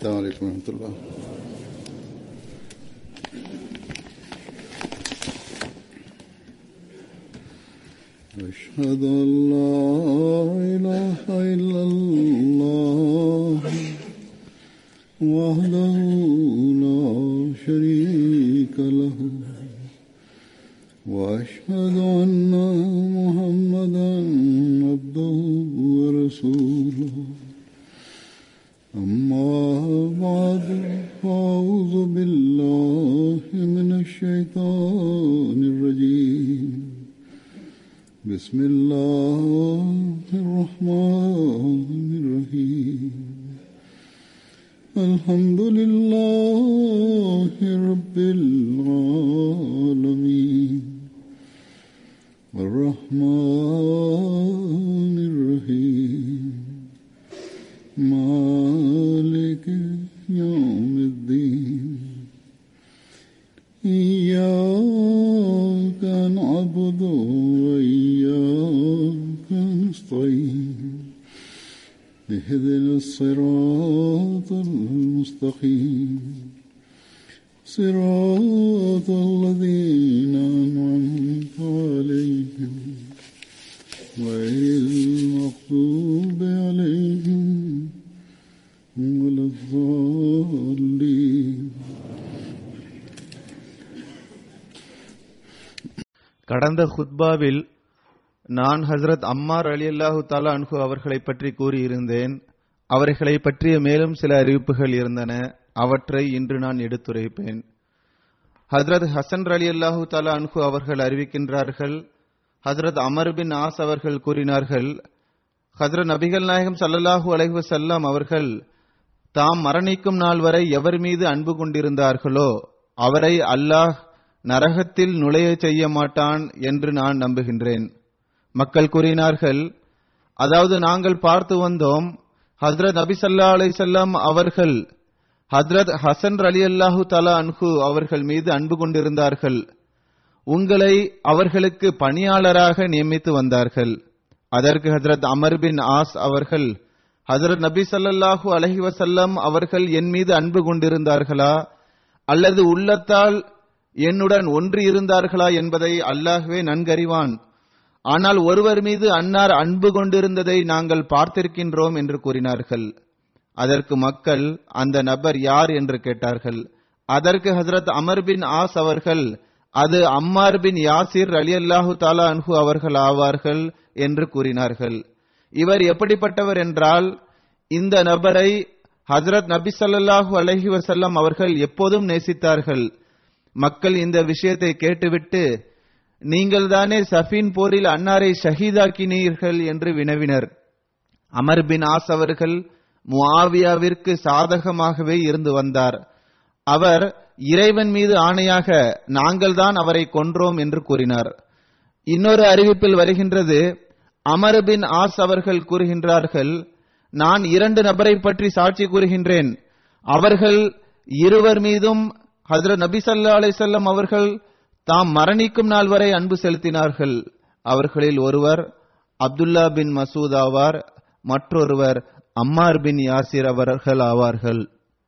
السلام عليكم ورحمة الله أشهد أن لا إله إلا الله وحده لا شريك له وأشهد أن محمدا عبده ورسوله أما بعد فأعوذ بالله من الشيطان الرجيم بسم الله الرحمن الرحيم الحمد لله رب العالمين الرحمن الرحيم مالك يوم الدين إياك نعبد وإياك نستعين اهدنا الصراط المستقيم صراط الذين أنعمت عليهم غير المغضوب عليهم ولا الضالين கடந்த ஹுத்பாவில் நான் ஹஸ்ரத் அம்மார் அலி அல்லாஹு தாலா அன்ஹு அவர்களை பற்றி கூறியிருந்தேன் அவர்களை பற்றிய மேலும் சில அறிவிப்புகள் இருந்தன அவற்றை இன்று நான் எடுத்துரைப்பேன் ஹஸ்ரத் ஹசன் அலி அல்லாஹு தாலா அன்ஹு அவர்கள் அறிவிக்கின்றார்கள் ஹஸ்ரத் அமர் பின் ஆஸ் அவர்கள் கூறினார்கள் ஹஸ்ரத் நபிகள் நாயகம் ஸல்லல்லாஹு அலைஹி வஸல்லம் அவர்கள் தாம் மரணிக்கும் நாள் வரை எவர் மீது அன்பு கொண்டிருந்தார்களோ அவரை அல்லாஹ் நரகத்தில் நுழைய செய்ய மாட்டான் என்று நான் நம்புகின்றேன் மக்கள் கூறினார்கள் அதாவது நாங்கள் பார்த்து வந்தோம் ஹஸ்ரத் நபி சல்லா அலைசல்லாம் அவர்கள் ஹஸ்ரத் ஹசன் அலி அல்லாஹு தலா அன்ஹு அவர்கள் மீது அன்பு கொண்டிருந்தார்கள் உங்களை அவர்களுக்கு பணியாளராக நியமித்து வந்தார்கள் அதற்கு ஹஜரத் அமர் பின் ஆஸ் அவர்கள் ஹஜரத் நபி ஸல்லல்லாஹு அலைஹி வஸல்லம் அவர்கள் என் மீது அன்பு கொண்டிருந்தார்களா அல்லது உள்ளத்தால் என்னுடன் ஒன்று இருந்தார்களா என்பதை அல்லாஹ்வே நன்கறிவான் ஆனால் ஒருவர் மீது அன்னார் அன்பு கொண்டிருந்ததை நாங்கள் பார்த்திருக்கின்றோம் என்று கூறினார்கள் அதற்கு மக்கள் அந்த நபர் யார் என்று கேட்டார்கள் அதற்கு ஹஜரத் அமர் பின் ஆஸ் அவர்கள் அது அம்மார் பின் யாசிர் அலி அல்லாஹு தாலா அன்ஹு அவர்கள் ஆவார்கள் என்று கூறினார்கள் இவர் எப்படிப்பட்டவர் என்றால் இந்த நபரை ஹஜரத் நபி ஸல்லல்லாஹு அலைஹி வஸல்லம் அவர்கள் எப்போதும் நேசித்தார்கள் மக்கள் இந்த விஷயத்தை கேட்டுவிட்டு நீங்கள் தானே சஃபீன் போரில் அன்னாரை ஷஹீதாக்கினீர்கள் என்று வினவினர் அமர் பின் ஆஸ் அவர்கள் முஆவியாவிற்கு சாதகமாகவே இருந்து வந்தார் அவர் இறைவன் மீது ஆணையாக நாங்கள் தான் அவரை கொன்றோம் என்று கூறினார் இன்னொரு அறிவிப்பில் வருகின்றது அமர் பின் ஆஸ் அவர்கள் கூறுகின்றார்கள் நான் இரண்டு நபரை பற்றி சாட்சி கூறுகின்றேன் அவர்கள் இருவர் மீதும் ஹஜரத் நபி ஸல்லல்லாஹு அலைஹி வஸல்லம் அவர்கள் தாம் மரணிக்கும் நாள் வரை அன்பு செலுத்தினார்கள் அவர்களில் ஒருவர் அப்துல்லா பின் மசூத் ஆவார் மற்றொருவர் அம்மார் பின் யாசிர் அவர்கள் ஆவார்கள்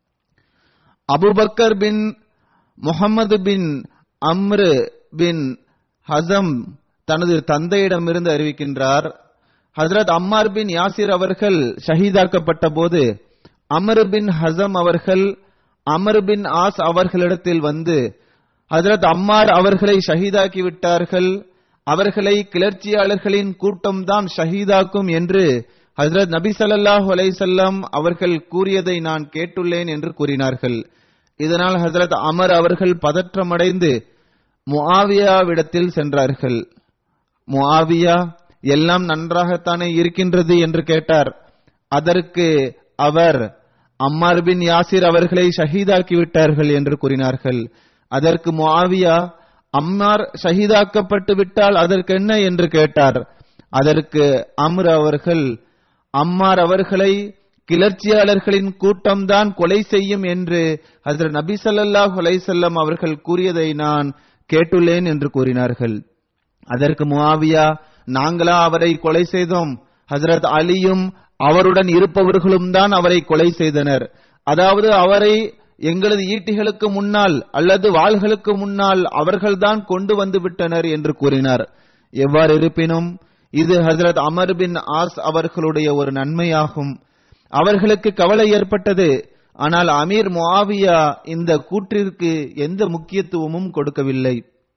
அபுபக்கர் பின் முகமது பின் அம்ரு பின் ஹசம் தனது தந்தையிடமிருந்து அறிவிக்கின்றார் ஹஜரத் அம்மார் பின் யாசிர் அவர்கள் ஷஹீதாக்கப்பட்ட போது அமர் பின் ஹசம் அவர்கள் அமர் பின் ஆஸ் அவர்களிடத்தில் வந்து ஹஜரத் அம்மார் அவர்களை ஷஹீதாக்கி விட்டார்கள் அவர்களை கிளர்ச்சியாளர்களின் கூட்டம்தான் ஷஹீதாக்கும் என்று ஹஜரத் நபி ஸல்லல்லாஹு அலைஹி வஸல்லம் அவர்கள் கூறியதை நான் கேட்டுள்ளேன் என்று கூறினார்கள் இதனால் ஹஜரத் அமர் அவர்கள் பதற்றமடைந்து முஆவியாவிடத்தில் சென்றார்கள் முஆவியா எல்லாம் நன்றாகத்தானே இருக்கின்றது என்று கேட்டார் அதற்கு அவர் அம்மார் பின் யாசிர் அவர்களை ஷஹீதாக்கி விட்டார்கள் என்று கூறினார்கள் அதற்கு முஆவியா அம்மார் ஷஹீதாக்கப்பட்டு விட்டால் அதற்கு என்ன என்று கேட்டார் அதற்கு அம்ர் அவர்கள் அம்மார் அவர்களை கிளர்ச்சியாளர்களின் கூட்டம்தான் கொலை செய்யும் என்று ஹஜரத் நபி ஸல்லல்லாஹு அலைஹி வஸல்லம் அவர்கள் கூறியதை நான் கேட்டுள்ளேன் என்று கூறினார்கள் அதற்கு முஆவியா நாங்களா அவரை கொலை செய்தோம் ஹஜரத் அலியும் அவருடன் இருப்பவர்களும் தான் அவரை கொலை செய்தனர் அதாவது அவரை எங்களது ஈட்டிகளுக்கு முன்னால் அல்லது வாள்களுக்கு முன்னால் அவர்கள்தான் கொண்டு வந்து விட்டனர் என்று கூறினார் எவ்வாறு இருப்பினும் இது ஹசரத் அமர் பின் ஆஸ் அவர்களுடைய ஒரு நன்மையாகும் அவர்களுக்கு கவலை ஏற்பட்டது ஆனால் அமீர் முஆவியா இந்த கூற்றிற்கு எந்த முக்கியத்துவமும் கொடுக்கவில்லை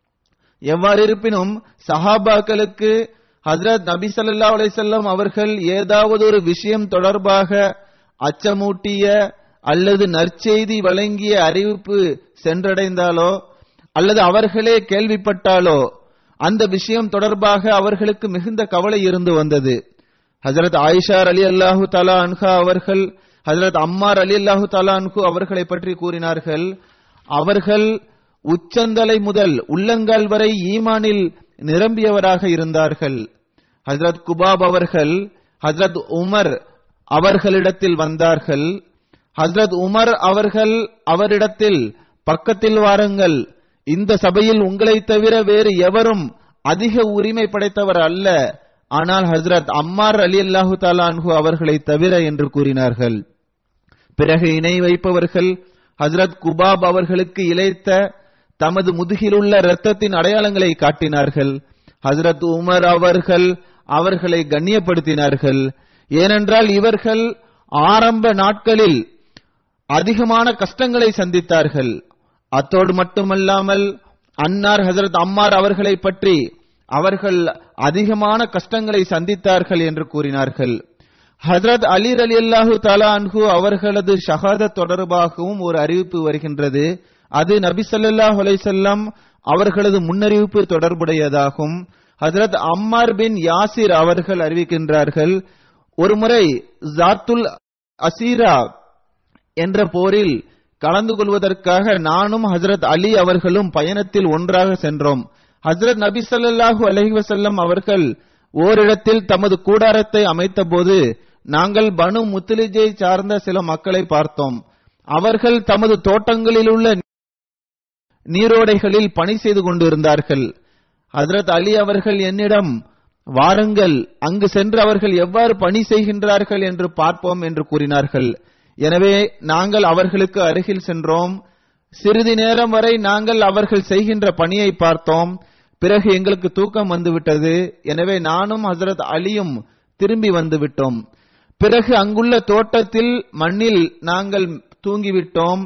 எவ்வாறு இருப்பினும் சஹாபாக்களுக்கு ஹஜரத் நபி ஸல்லல்லாஹு அலைஹி வஸல்லம் அவர்கள் ஏதாவது ஒரு விஷயம் தொடர்பாக அச்சமூட்டிய அல்லது நற்செய்தி வழங்கிய அறிவிப்பு சென்றடைந்தாலோ அல்லது அவர்களே கேள்விப்பட்டாலோ அந்த விஷயம் தொடர்பாக அவர்களுக்கு மிகுந்த கவலை இருந்து வந்தது ஹஜரத் ஆயிஷார் அலி அல்லாஹு தலா அன்ஹா அவர்கள் ஹஜரத் அம்மார் அலி அல்லாஹு தலா அன்ஹு அவர்களை பற்றி கூறினார்கள் அவர்கள் உச்சந்தலை முதல் உள்ளங்கால் வரை ஈமானில் நிரம்பியவராக இருந்தார்கள் ஹஜரத் குபாப் அவர்கள் ஹஜரத் உமர் அவர்களிடத்தில் வந்தார்கள் ஹஜரத் உமர் அவர்கள் அவரிடத்தில் பக்கத்தில் வாருங்கள் இந்த சபையில் உங்களைத் தவிர வேறு எவரும் அதிக உரிமை படைத்தவர் அல்ல ஆனால் ஹஜரத் அம்மார் அலி அல்லாஹு தாலான்ஹு அவர்களை தவிர என்று கூறினார்கள் பிறகு இணை வைப்பவர்கள் ஹஜரத் குபாப் அவர்களுக்கு இழைத்த தமது முதுகிலுள்ள இரத்தத்தின் அடையாளங்களை காட்டினார்கள் ஹஜரத் உமர் அவர்கள் அவர்களை கண்ணியப்படுத்தினார்கள் ஏனென்றால் இவர்கள் ஆரம்ப நாட்களில் அதிகமான கஷ்டங்களை சந்தித்தார்கள் அத்தோடு மட்டுமல்லாமல் அன்னார் ஹசரத் அம்மார் அவர்களை பற்றி அவர்கள் அதிகமான கஷ்டங்களை சந்தித்தார்கள் என்று கூறினார்கள் ஹஜரத் அலி அலி அல்லாஹு தாலா அன்ஹு அவர்களது ஷஹாதத் தொடர்பாகவும் ஒரு அறிவிப்பு வருகின்றது அது நபி ஸல்லல்லாஹு அலைஹி வஸல்லம் அவர்களது முன்னறிவிப்பு தொடர்புடையதாகும் ஹஜரத் அம்மார் பின் யாசிர் அவர்கள் அறிவிக்கின்றார்கள் ஒருமுறை ஜாத்துல் அசீரா என்ற போரில் கலந்து கொள்வதற்காக நானும் ஹஜரத் அலி அவர்களும் பயணத்தில் ஒன்றாக சென்றோம் ஹஜரத் நபி ஸல்லல்லாஹு அலைஹி வஸல்லம் அவர்கள் ஓரிடத்தில் தமது கூடாரத்தை அமைத்தபோது நாங்கள் பனு முத்தலிஜை சார்ந்த சில மக்களை பார்த்தோம் அவர்கள் தமது தோட்டங்களில் உள்ள நீரோடைகளில் பணி செய்து கொண்டிருந்தார்கள் ஹஜரத் அலி அவர்கள் என்னிடம் வாருங்கள் அங்கு சென்று அவர்கள் எவ்வாறு பணி செய்கின்றார்கள் என்று பார்ப்போம் என்று கூறினார்கள் எனவே நாங்கள் அவர்களுக்கு அருகில் சென்றோம் சிறிது நேரம் வரை நாங்கள் அவர்கள் செய்கின்ற பணியை பார்த்தோம் பிறகு எங்களுக்கு தூக்கம் வந்துவிட்டது எனவே நானும் ஹசரத் அலியும் திரும்பி வந்து விட்டோம் பிறகு அங்குள்ள தோட்டத்தில் மண்ணில் நாங்கள் தூங்கிவிட்டோம்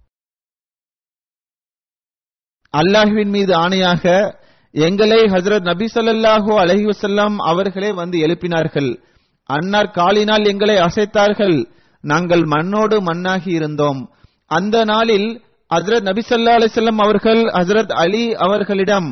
அல்லாஹுவின் மீது ஆணையாக எங்களை ஹஜரத் நபி ஸல்லல்லாஹு அலைஹி வஸல்லம் அவர்களே வந்து எழுப்பினார்கள் அன்னார் காலினால் எங்களை அசைத்தார்கள் நாங்கள் மண்ணோடு மண்ணாகி இருந்தோம் அந்த நாளில் ஹஜரத் நபி ஸல்லல்லாஹு அலைஹி வஸல்லம் அவர்கள் ஹஜரத் அலி அவர்களிடம்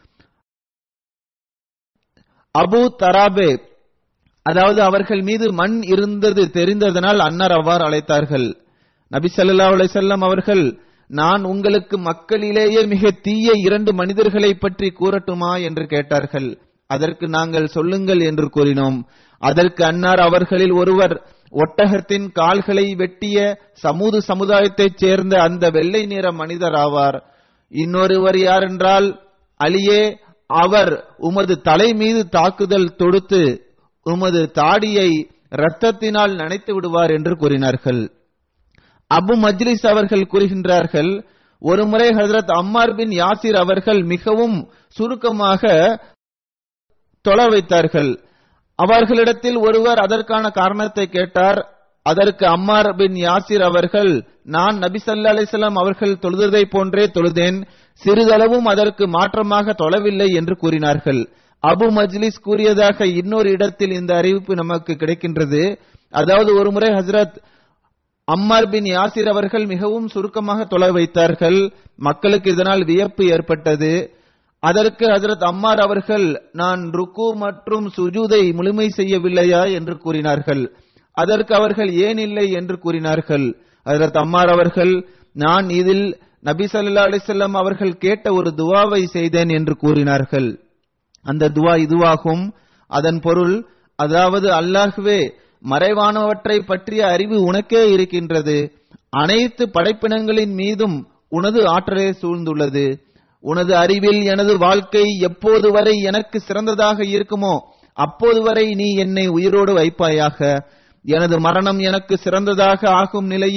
அபு தராபே அதாவது அவர்கள் மீது மண் இருந்தது தெரிந்ததனால் அன்னார் அவ்வாறு அழைத்தார்கள் நபி ஸல்லல்லாஹு அலைஹி வஸல்லம் அவர்கள் நான் உங்களுக்கு மக்களிலேயே மிக தீய இரண்டு மனிதர்களை பற்றி கூறட்டுமா என்று கேட்டார்கள் அதற்கு நாங்கள் சொல்லுங்கள் என்று கூறினோம் அதற்கு அன்னார் அவர்களில் ஒருவர் ஒட்டகத்தின் கால்களை வெட்டிய சமூது சமுதாயத்தைச் சேர்ந்த அந்த வெள்ளை நிற மனிதர் ஆவார் இன்னொருவர் யாரென்றால் அலியே அவர் உமது தலை மீது தாக்குதல் தொடுத்து உமது தாடியை இரத்தத்தினால் நனைத்து விடுவார் என்று கூறினார்கள் அபு மஜ்லிஸ் அவர்கள் கூறுகின்றார்கள் ஒருமுறை ஹஜரத் அம்மார் பின் யாசிர் அவர்கள் மிகவும் சுருக்கமாக தொழ வைத்தார்கள் அவர்களிடத்தில் ஒருவர் அதற்கான காரணத்தை கேட்டார் அதற்கு அம்மார் பின் யாசிர் அவர்கள் நான் நபி ஸல்லல்லாஹு அலைஹி வஸல்லம் அவர்கள் தொழுததை போன்றே தொழுதேன் சிறிதளவும் அதற்கு மாற்றமாக தொழவில்லை என்று கூறினார்கள் அபு மஜ்லிஸ் கூறியதாக இன்னொரு இடத்தில் இந்த அறிவிப்பு நமக்கு கிடைக்கின்றது அதாவது ஒருமுறை ஹஜரத் அம்மார் பின் யாசிர் அவர்கள் மிகவும் சுருக்கமாக தொலை வைத்தார்கள் மக்களுக்கு இதனால் வியப்பு ஏற்பட்டது அதற்கு ஹஜரத் அம்மார் அவர்கள் நான் ருக்கு மற்றும் சுஜூதை முழுமை செய்யவில்லையா என்று கூறினார்கள் அதற்கு அவர்கள் ஏன் இல்லை என்று கூறினார்கள் ஹஜரத் அம்மார் அவர்கள் நான் இதில் நபி ஸல்லல்லாஹு அலைஹி வஸல்லம் அவர்கள் கேட்ட ஒரு துவாவை செய்தேன் என்று கூறினார்கள் அந்த துவா இதுவாகும் அதன் பொருள் அதாவது அல்லாஹ்வே மறைவானவற்றை பற்றிய அறிவு உனக்கே இருக்கின்றது அனைத்து படைப்பினங்களின் மீதும் உனது ஆற்றலே சூழ்ந்துள்ளது உனது அறிவில் எனது வாழ்க்கை எப்போது வரை எனக்கு சிறந்ததாக இருக்குமோ அப்போது வரை நீ என்னை உயிரோடு வைப்பாயாக எனது மரணம் எனக்கு சிறந்ததாக ஆகும் நிலையில்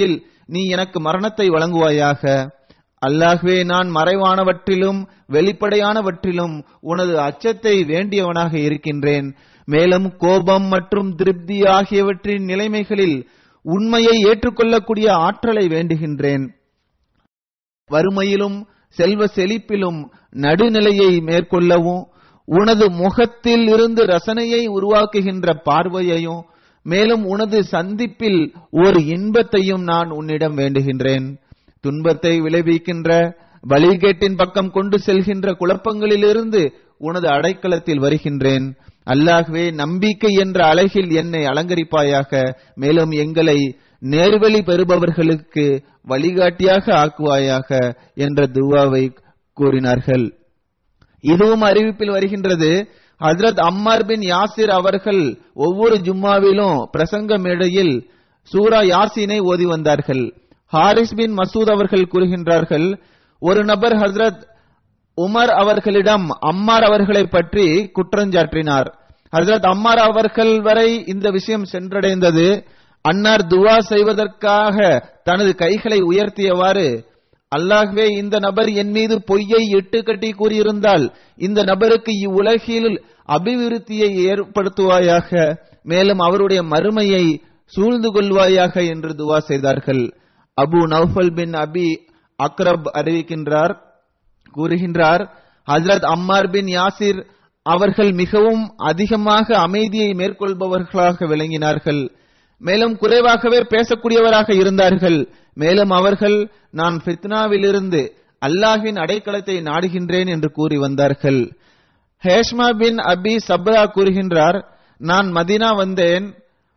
நீ எனக்கு மரணத்தை வழங்குவாயாக அல்லாஹ்வே நான் மறைவானவற்றிலும் வெளிப்படையானவற்றிலும் உனது அச்சத்தை வேண்டியவனாக இருக்கின்றேன் மேலும் கோபம் மற்றும் திருப்தி ஆகியவற்றின் நிலைமைகளில் உண்மையை ஏற்றுக்கொள்ளக்கூடிய ஆற்றலை வேண்டுகின்றேன் வறுமையிலும் செல்வ செழிப்பிலும் நடுநிலையை மேற்கொள்ளவும் உனது முகத்தில் இருந்து ரசனையை உருவாக்குகின்ற பார்வையையும் மேலும் உனது சந்திப்பில் ஒரு இன்பத்தையும் நான் உன்னிடம் வேண்டுகின்றேன் துன்பத்தை விளைவிக்கின்ற வழிகேட்டின் பக்கம் கொண்டு செல்கின்ற குழப்பங்களிலிருந்து உனது அடைக்கலத்தில் வருகின்றேன் அல்லாஹ்வே நம்பிக்கை என்ற அழகில் என்னை அலங்கரிப்பாயாக மேலும் எங்களை நேர்வழி பெறுபவர்களுக்கு வழிகாட்டியாக ஆக்குவாயாக என்ற துவாவை கூறினார்கள் இதுவும் அறிவிப்பில் வருகின்றது ஹஜரத் அம்மார் பின் யாசிர் அவர்கள் ஒவ்வொரு ஜும்மாவிலும் பிரசங்க மேடையில் சூரா யாசினை ஓதி வந்தார்கள் ஹாரிஸ் பின் மசூத் அவர்கள் கூறுகின்றார்கள் ஒரு நபர் ஹஜரத் உமர் அவர்களிடம் அம்மார் அவர்களை பற்றி குற்றஞ்சாற்றினார் ஹஜரத் அம்மார் அவர்கள் வரை இந்த விஷயம் சென்றடைந்தது அன்னார் துவா செய்வதற்காக தனது கைகளை உயர்த்தியவாறு அல்லாஹ்வே இந்த நபர் என் மீது பொய்யை இட்டு கட்டி கூறியிருந்தால் இந்த நபருக்கு இவ்வுலகில் அபிவிருத்தியை ஏற்படுத்துவாயாக மேலும் அவருடைய மறுமையை சூழ்ந்து கொள்வாயாக என்று துவா செய்தார்கள் அபு நௌஃபல் பின் அபி அக்ரப் அறிவிக்கின்றார் கூறுகின்றார் ஹஜரத் அம்மார் பின் யாசிர் அவர்கள் மிகவும் அதிகமாக அமைதியை மேற்கொள்பவர்களாக விளங்கினார்கள் மேலும் குறைவாகவே பேசக்கூடியவராக இருந்தார்கள் மேலும் அவர்கள் நான் ஃபித்னாவிலிருந்து அல்லாஹ்வின் அடைக்கலத்தை நாடுகின்றேன் என்று கூறி வந்தார்கள் ஹேஷ்மா பின் அபி சப்ரா கூறுகின்றார் நான் மதினா வந்தேன்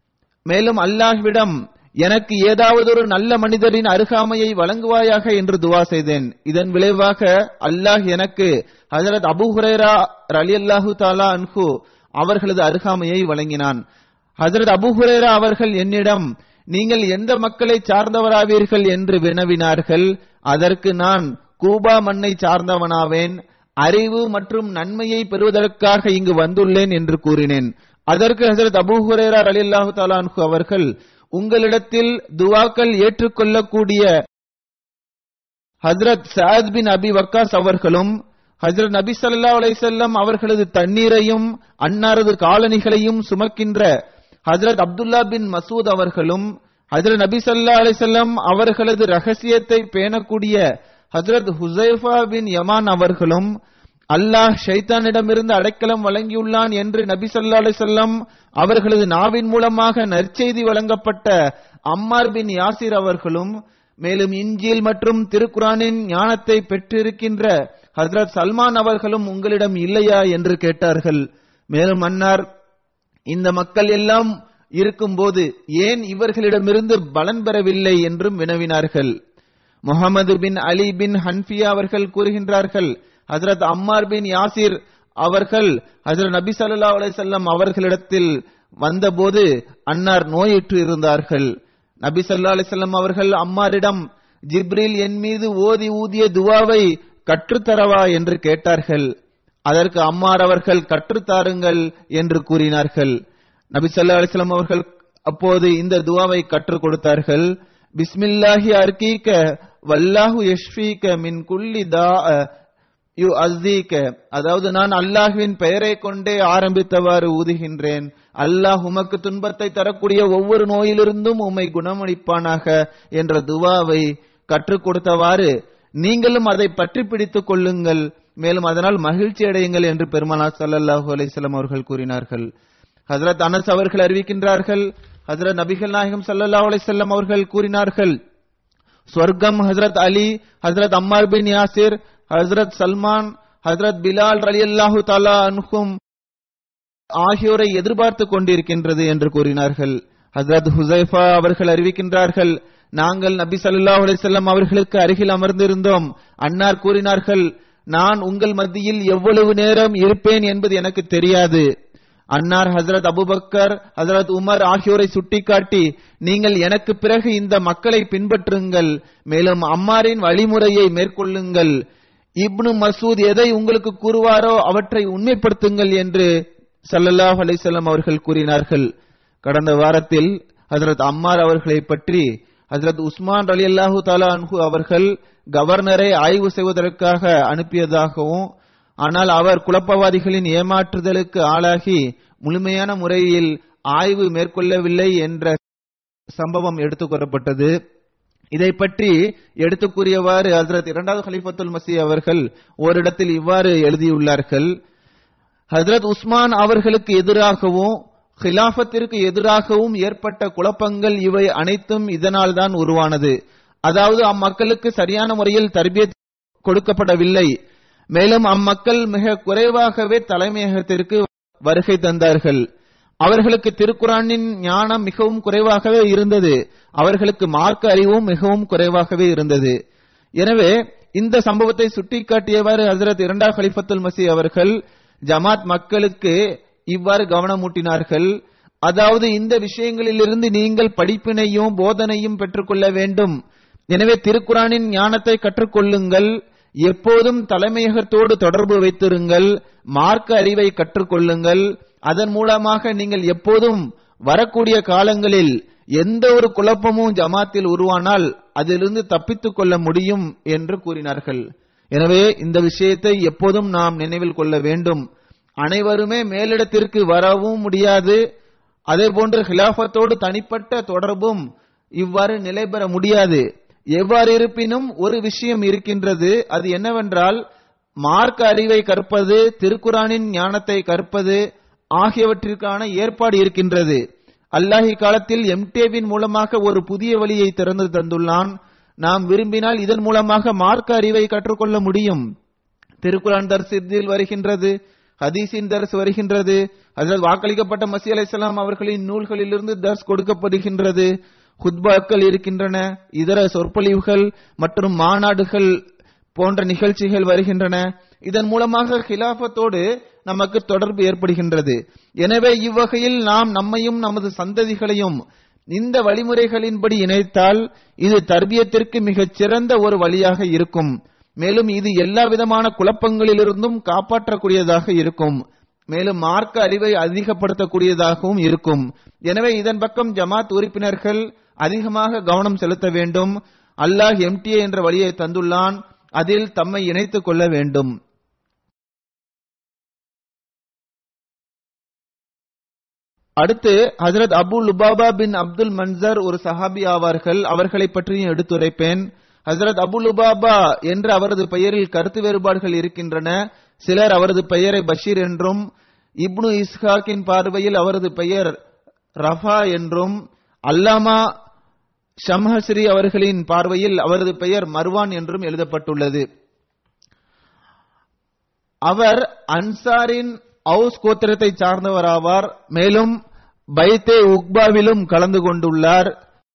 மேலும் அல்லாஹ்விடம் எனக்கு ஏதாவது ஒரு நல்ல மனிதரின் அருகாமையை வழங்குவாயாக என்று துவா செய்தேன் இதன் விளைவாக அல்லாஹ் எனக்கு ஹஜரத் அபு ஹுரேரா அலி அல்லாஹு தாலா அன்ஹு அவர்களது அருகாமையை வழங்கினான் ஹஜரத் அபு ஹுரேரா அவர்கள் என்னிடம் நீங்கள் எந்த மக்களை சார்ந்தவராவீர்கள் என்று வினவினார்கள் அதற்கு நான் கூபா மண்ணை சார்ந்தவனாவேன் அறிவு மற்றும் நன்மையை பெறுவதற்காக இங்கு வந்துள்ளேன் என்று கூறினேன் அதற்கு ஹசரத் அபு ஹுரேரா அலி அல்லாஹு தாலான்ஹு அவர்கள் உங்களிடத்தில் துவாக்கள் ஏற்றுக்கொள்ளக்கூடிய ஹஜரத் சாத் பின் அபி வக்காஸ் அவர்களும் ஹஜரத் நபி ஸல்லல்லாஹு அலைஹி வஸல்லம் அவர்களது தண்ணீரையும் அன்னாரது காலணிகளையும் சுமக்கின்ற ஹஜரத் அப்துல்லா பின் மசூத் அவர்களும் ஹஜரத் நபி ஸல்லல்லாஹு அலைஹி வஸல்லம் அவர்களது ரகசியத்தை பேணக்கூடிய ஹஜரத் ஹுசைஃபா பின் யமான் அவர்களும் அல்லாஹ் ஷைத்தானிடமிருந்து அடைக்கலம் வழங்கியுள்ளான் என்று நபி ஸல்லல்லாஹு அலைஹி வஸல்லம் அவர்களது நாவின் மூலமாக நற்செய்தி வழங்கப்பட்ட அம்மார் பின் யாசிர் அவர்களும் மேலும் இஞ்சில் மற்றும் திருக்குரானின் ஞானத்தை பெற்றிருக்கின்ற ஹஜரத் சல்மான் அவர்களும் உங்களிடம் இல்லையா என்று கேட்டார்கள் மேலும் அன்னார் இந்த மக்கள் எல்லாம் இருக்கும்போது ஏன் இவர்களிடமிருந்து பலன் பெறவில்லை என்றும் வினவினார்கள் முகமது பின் அலி பின் ஹன்ஃபியா அவர்கள் கூறுகின்றார்கள் ஹஜரத் அம்மார் பின் யாசிர் அவர்கள் ஹஜரத் நபி ஸல்லல்லாஹு அலைஹி வஸல்லம் அவர்களிடத்தில் வந்தபோது அன்னார் நோயுற்று இருந்தார்கள் நபி ஸல்லல்லாஹு அலைஹி வஸல்லம் அவர்கள் அம்மாரிடம் ஜிப்ரில் என் மீது ஓதி ஊதிய துவாவை கற்றுத்தரவா என்று கேட்டார்கள் அதற்கு அம்மார் அவர்கள் கற்றுத்தாருங்கள் என்று கூறினார்கள் நபி ஸல்லல்லாஹு அலைஹி வஸல்லம் அவர்கள் அப்போது இந்த துவாவை கற்றுக் கொடுத்தார்கள் பிஸ்மில்லாஹி அர்கீக வல்லாஹு யஷ்ஃபீக மின் குல்லி தா யு அஸ்தீக அதாவது நான் அல்லாஹ்வின் பெயரை கொண்டே ஆரம்பித்தவாறு ஊதுகின்றேன் அல்லாஹ் உமக்கு துன்பத்தை தரக்கூடிய ஒவ்வொரு நோயிலிருந்தும் உம்மை குணமளிப்பானாக என்ற துவாவை கற்றுக் கொடுத்தவாறு நீங்களும் அதை பற்றி பிடித்துக் கொள்ளுங்கள் மேலும் அதனால் மகிழ்ச்சி அடையுங்கள் என்று பெருமானார் ஸல்லல்லாஹு அலைஹி வஸல்லம் அவர்கள் கூறினார்கள் ஹஜரத் அனஸ் அவர்கள் அறிவிக்கின்றார்கள் ஹஜரத் நபிகள் நாயகம் ஸல்லல்லாஹு அலைஹி வஸல்லம் அவர்கள் கூறினார்கள் சொர்க்கம் ஹஜரத் அலி ஹஜரத் அம்மார் பின் யாசிர் ஹஜரத் சல்மான் ஹஜரத் பிலால் ரலியல்லாஹு தஆலா அன்ஹும் ஆகியோரை எதிர்பார்த்து கொண்டிருக்கின்றது என்று கூறினார்கள் ஹஜரத் ஹுசைஃபா அவர்கள் அறிவிக்கின்றார்கள் நாங்கள் நபி ஸல்லல்லாஹு அலைஹி வஸல்லம் அவர்களுக்கு அருகில் அமர்ந்திருந்தோம் அன்னார் கூறினார்கள் நான் உங்கள் மத்தியில் எவ்வளவு நேரம் இருப்பேன் என்பது எனக்கு தெரியாது அன்னார் ஹசரத் அபுபக்கர் ஹசரத் உமர் ஆகியோரை சுட்டிக்காட்டி நீங்கள் எனக்கு பிறகு இந்த மக்களை பின்பற்றுங்கள் மேலும் அம்மாரின் வழிமுறையை மேற்கொள்ளுங்கள் இப்னு மசூத் எதை உங்களுக்கு கூறுவாரோ அவற்றை உண்மைப்படுத்துங்கள் என்று ஸல்லல்லாஹு அலைஹி வஸல்லம் அவர்கள் கூறினார்கள் கடந்த வாரத்தில் ஹஜரத் அம்மார் அவர்களை பற்றி ஹஜரத் உஸ்மான் அலி அல்லாஹு தாலா அன்ஹு அவர்கள் கவர்னரை ஆய்வு செய்வதற்காக அனுப்பியதாகவும் ஆனால் அவர் குழப்பவாதிகளின் ஏமாற்றுதலுக்கு ஆளாகி முழுமையான முறையில் ஆய்வு மேற்கொள்ளவில்லை என்ற சம்பவம் எடுத்துக் கூறப்பட்டது இதை பற்றி எடுத்துக் கூறியவாறு ஹசரத் இரண்டாவது ஹலிஃபத்துல் மசி அவர்கள் ஓரிடத்தில் இவ்வாறு எழுதியுள்ளார்கள் ஹசரத் உஸ்மான் அவர்களுக்கு எதிராகவும் ஹிலாஃபத்திற்கு எதிராகவும் ஏற்பட்ட குழப்பங்கள் இவை அனைத்தும் இதனால் தான் உருவானது அதாவது அம்மக்களுக்கு சரியான முறையில் தர்பியத் கொடுக்கப்படவில்லை மேலும் அம்மக்கள் மிக குறைவாகவே தலைமையகத்திற்கு வருகை தந்தார்கள் அவர்களுக்கு திருக்குறானின் ஞானம் மிகவும் குறைவாகவே இருந்தது அவர்களுக்கு மார்க்க அறிவும் மிகவும் குறைவாகவே இருந்தது எனவே இந்த சம்பவத்தை சுட்டிக்காட்டியவாறு ஹசரத் இரண்டாம் ஹலிஃபத்துல் மசி அவர்கள் ஜமாத் மக்களுக்கு இவ்வாறு கவனமூட்டினார்கள் அதாவது இந்த விஷயங்களிலிருந்து நீங்கள் படிப்பினையும் போதனையும் பெற்றுக்கொள்ள வேண்டும் எனவே திருக்குறானின் ஞானத்தை கற்றுக்கொள்ளுங்கள் எப்போதும் தலைமையகத்தோடு தொடர்பு வைத்திருங்கள் மார்க்க அறிவை கற்றுக்கொள்ளுங்கள் அதன் மூலமாக நீங்கள் எப்போதும் வரக்கூடிய காலங்களில் எந்த ஒரு குழப்பமும் ஜமாத்தில் உருவானால் அதிலிருந்து தப்பித்துக் கொள்ள முடியும் என்று கூறினார்கள் எனவே இந்த விஷயத்தை எப்போதும் நாம் நினைவில் கொள்ள வேண்டும் அனைவருமே மேலிடத்திற்கு வரவும் முடியாது அதே போன்று ஹிலாஃபத்தோடு தனிப்பட்ட தொடர்பும் இவ்வாறு நிலை பெற முடியாது எவ்வாறு இருப்பினும் ஒரு விஷயம் இருக்கின்றது அது என்னவென்றால் மார்க்க அறிவை கற்பது திருக்குறானின் ஞானத்தை கற்பது ஆகியவற்றிற்கான ஏற்பாடு இருக்கின்றது அல்லாஹி காலத்தில் எம்டேவின் மூலமாக ஒரு புதிய வழியை திறந்து தந்துள்ளான் நாம் விரும்பினால் இதன் மூலமாக மார்க்க அறிவை கற்றுக்கொள்ள முடியும் திருக்குரான் தர்சித்தில் வருகின்றது ஹதீஸின் தர்ஸ் வருகின்றது அதில் வாக்களிக்கப்பட்ட மசி அலைசலாம் அவர்களின் நூல்களிலிருந்து தர்ஸ் கொடுக்கப்படுகின்றது ஹுத்பாக்கள் இருக்கின்றன இதர சொற்பொழிவுகள் மற்றும் மாநாடுகள் போன்ற நிகழ்ச்சிகள் வருகின்றன இதன் மூலமாக ஹிலாபத்தோடு நமக்கு தொடர்பு ஏற்படுகின்றது எனவே இவ்வகையில் நாம் நம்மையும் நமது சந்ததிகளையும் இந்த வழிமுறைகளின்படி இணைத்தால் இது தர்பியத்திற்கு மிகச் சிறந்த ஒரு வழியாக இருக்கும் மேலும் இது எல்லா விதமான குழப்பங்களிலிருந்தும் காப்பாற்றக்கூடியதாக இருக்கும் மேலும் மார்க்க அறிவை அதிகப்படுத்தக்கூடியதாகவும் இருக்கும் எனவே இதன் பக்கம் ஜமாத் உறுப்பினர்கள் அதிகமாக கவனம் செலுத்த வேண்டும் அல்லாஹ் எம்டிஏ என்ற வழியை தந்துள்ளான் அதில் தம்மை இணைத்துக் கொள்ள வேண்டும் அடுத்து ஹஜரத் அபு லுபாபா பின் அப்துல் மன்சர் ஒரு சஹாபி ஆவார்கள் அவர்களை பற்றியும் எடுத்துரைப்பேன் ஹசரத் அபு லுபாபா என்று அவரது பெயரில் கருத்து வேறுபாடுகள் இருக்கின்றன சிலர் அவரது பெயரை பஷீர் என்றும் இப்னு இஸ்ஹாக்கின் பார்வையில் அவரது பெயர் ரஃபா என்றும் அல்லாமா ஷம்ஹஸ்ரி அவர்களின் பார்வையில் அவரது பெயர் மர்வான் என்றும் எழுதப்பட்டுள்ளது அவர் அன்சாரின் அவுஸ் கோத்திரத்தை சார்ந்தவராவார் மேலும் பைத்தே உக்பாவிலும் கலந்து கொண்டுள்ளார்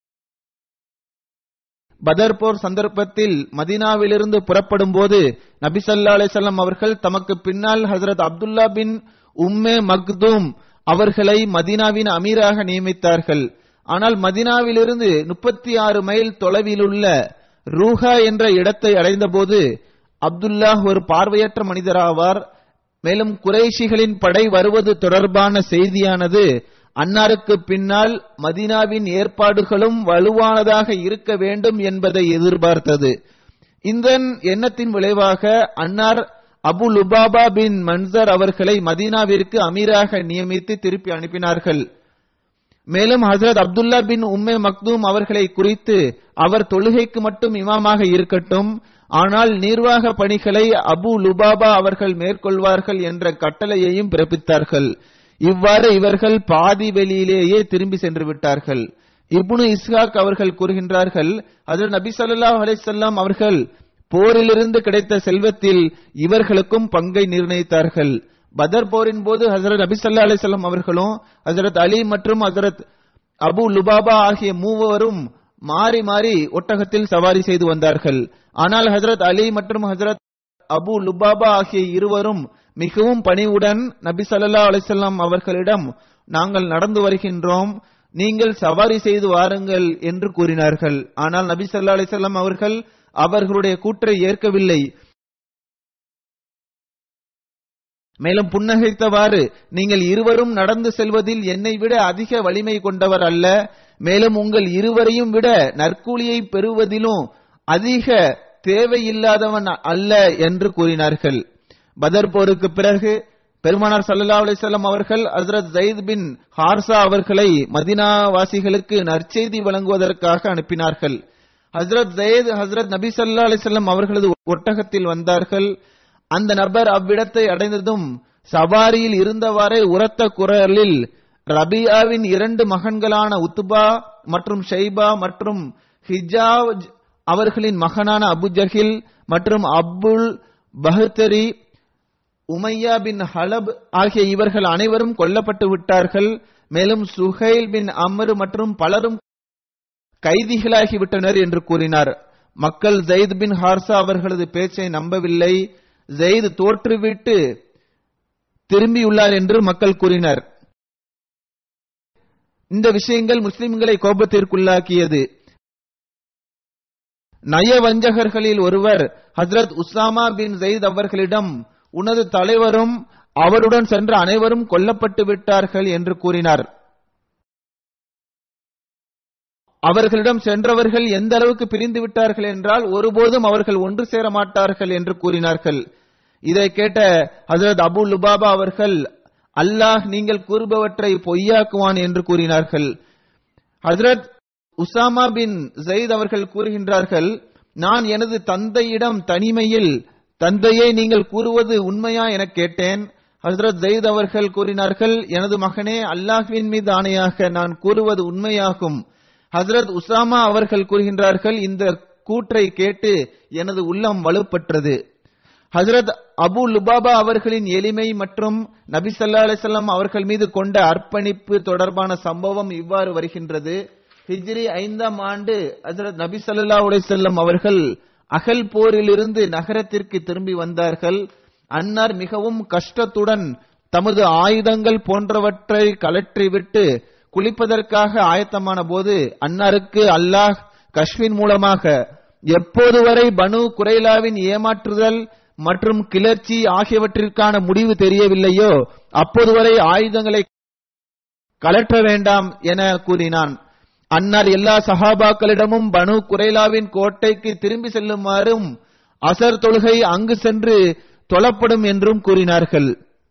பதர் போர் சந்தர்ப்பத்தில் மதினாவிலிருந்து புறப்படும் போது நபி சல்லா அலிசல்லாம் அவர்கள் தமக்கு பின்னால் ஹசரத் அப்துல்லா பின் உம்மே மக்தூம் அவர்களை மதினாவின் அமீராக நியமித்தார்கள் ஆனால் மதினாவிலிருந்து முப்பத்தி ஆறு மைல் தொலைவிலுள்ள ரூஹா என்ற இடத்தை அடைந்தபோது அப்துல்லாஹ் ஒரு பார்வையற்ற மனிதராவார் மேலும் குறைஷிகளின் படை வருவது தொடர்பான செய்தியானது அன்னாருக்கு பின்னால் மதினாவின் ஏற்பாடுகளும் வலுவானதாக இருக்க வேண்டும் என்பதை எதிர்பார்த்தது இந்த எண்ணத்தின் விளைவாக அன்னார் அபு லுபாபா பின் மன்சர் அவர்களை மதீனாவிற்கு அமீராக நியமித்து திருப்பி அனுப்பினார்கள் மேலும் ஹசரத் அப்துல்லா பின் உம்மே மக்தூம் அவர்களை குறித்து அவர் தொழுகைக்கு மட்டும் இமாமாக இருக்கட்டும் ஆனால் நிர்வாக பணிகளை அபு லுபாபா அவர்கள் மேற்கொள்வார்கள் என்ற கட்டளையையும் பிறப்பித்தார்கள் இவ்வாறு இவர்கள் பாதி வெளியிலேயே திரும்பி சென்று விட்டார்கள் இப்னு இஸ்ஹாக் அவர்கள் கூறுகின்றார்கள் அதில் நபி ஸல்லல்லாஹு அலைஹி வஸல்லம் அவர்கள் போரிலிருந்து கிடைத்த செல்வத்தில் இவர்களுக்கும் பங்கை நிர்ணயித்தார்கள் பதர் போரின் போது ஹசரத் நபி ஸல்லல்லாஹு அலைஹி வஸல்லம் அவர்களும் ஹசரத் அலி மற்றும் ஹசரத் அபு லுபாபா ஆகிய மூவரும் மாறி மாறி ஒட்டகத்தில் சவாரி செய்து வந்தார்கள் ஆனால் ஹசரத் அலி மற்றும் ஹசரத் அபு லுபாபா ஆகிய இருவரும் மிகவும் பணிவுடன் நபி ஸல்லல்லாஹு அலைஹி வஸல்லம் அவர்களிடம் நாங்கள் நடந்து வருகின்றோம் நீங்கள் சவாரி செய்து வாருங்கள் என்று கூறினார்கள் ஆனால் நபி ஸல்லல்லாஹு அலைஹி வஸல்லம் அவர்கள் அவர்களுடைய கூற்றை ஏற்கவில்லை மேலும் புன்னகைத்தவாறு நீங்கள் இருவரும் நடந்து செல்வதில் என்னை விட அதிக வலிமை கொண்டவர் அல்ல மேலும் உங்கள் இருவரையும் விட நற்கூலியை பெறுவதிலும் அதிக தேவையில்லாதவன் அல்ல என்று கூறினார்கள் பதர் போருக்கு பிறகு பெருமானார் சல்லா அலிசல்லாம் அவர்கள் ஹசரத் ஜயித் பின் ஹார்சா அவர்களை மதினா வாசிகளுக்கு நற்செய்தி வழங்குவதற்காக அனுப்பினார்கள் ஹசரத் ஜயத் ஹசரத் நபி சல்லா அலிசல்லாம் அவர்களது ஒட்டகத்தில் வந்தார்கள் அந்த நபர் அவ்விடத்தை அடைந்ததும் சவாரியில் இருந்தவாறே உரத்த குரலில் ரபியாவின் இரண்டு மகன்களான உத்துபா மற்றும் ஷைபா மற்றும் ஹிஜாவ் அவர்களின் மகனான அபு ஜஹில் மற்றும் அப்புல் பஹத்தரி உமையா பின் ஹலப் ஆகிய இவர்கள் அனைவரும் கொல்லப்பட்டு விட்டார்கள் மேலும் சுஹைல் பின் அமர் மற்றும் பலரும் கைதிகளாகி விட்டனர் என்று கூறினார் மக்கள் ஜெயித் பின் ஹார்சா அவர்களது பேச்சை நம்பவில்லை ஜெயித் தோற்றுவிட்டு திரும்பியுள்ளார் என்று மக்கள் கூறினர் இந்த விஷயங்கள் முஸ்லிம்களை கோபத்திற்குள்ளாக்கியது நயவஞ்சகர்களில் ஒருவர் ஹசரத் உசாமா பின் ஜெயித் அவர்களிடம் உனது தலைவரும் அவருடன் சென்ற அனைவரும் கொல்லப்பட்டு விட்டார்கள் என்று கூறினார் அவர்களிடம் சென்றவர்கள் எந்த அளவுக்கு பிரிந்து விட்டார்கள் என்றால் ஒருபோதும் அவர்கள் ஒன்று சேர மாட்டார்கள் என்று கூறினார்கள் இதை கேட்ட ஹசரத் அபு லுபாபா அவர்கள் அல்லாஹ் நீங்கள் கூறுபவற்றை பொய்யாக்குவான் என்று கூறினார்கள் ஹசரத் உசாமா பின் ஜெயித் அவர்கள் கூறுகின்றார்கள் நான் எனது தந்தையிடம் தனிமையில் தந்தையை நீங்கள் கூறுவது உண்மையா என கேட்டேன் ஹசரத் ஜெயித் அவர்கள் கூறினார்கள் எனது மகனே அல்லாஹ்வின் மீது ஆணையாக நான் கூறுவது உண்மையாகும் ஹசரத் உசாமா அவர்கள் கூறுகின்றார்கள் இந்த கூற்றை கேட்டு எனது உள்ளம் வலுப்பற்றது ஹசரத் அபு லுபாபா அவர்களின் எளிமை மற்றும் நபி சல்லா அலிசல்லாம் அவர்கள் மீது கொண்ட அர்ப்பணிப்பு தொடர்பான சம்பவம் இவ்வாறு வருகின்றது ஹிஜ்ரி ஐந்தாம் ஆண்டு ஹசரத் நபி சல்லா அலிசல்லம் அவர்கள் அகல் போரிலிருந்து நகரத்திற்கு திரும்பி வந்தார்கள் அன்னார் மிகவும் கஷ்டத்துடன் தமது ஆயுதங்கள் போன்றவற்றை கலற்றிவிட்டு குளிப்பதற்காக ஆயத்தமான போது அன்னாருக்கு அல்லாஹ் கஷ்வின் மூலமாக எப்போது வரை பனு குரைலாவின் ஏமாற்றுதல் மற்றும் கிளர்ச்சி ஆகியவற்றிற்கான முடிவு தெரியவில்லையோ அப்போது வரை ஆயுதங்களை கலற்ற வேண்டாம் என கூறினான் அன்னார் எல்லா சஹாபாக்களிடமும் பனு குரைலாவின் கோட்டைக்கு திரும்பி செல்லுமாறும் அசர் தொழுகை அங்கு சென்று தொழப்படும் என்றும் கூறினார்கள்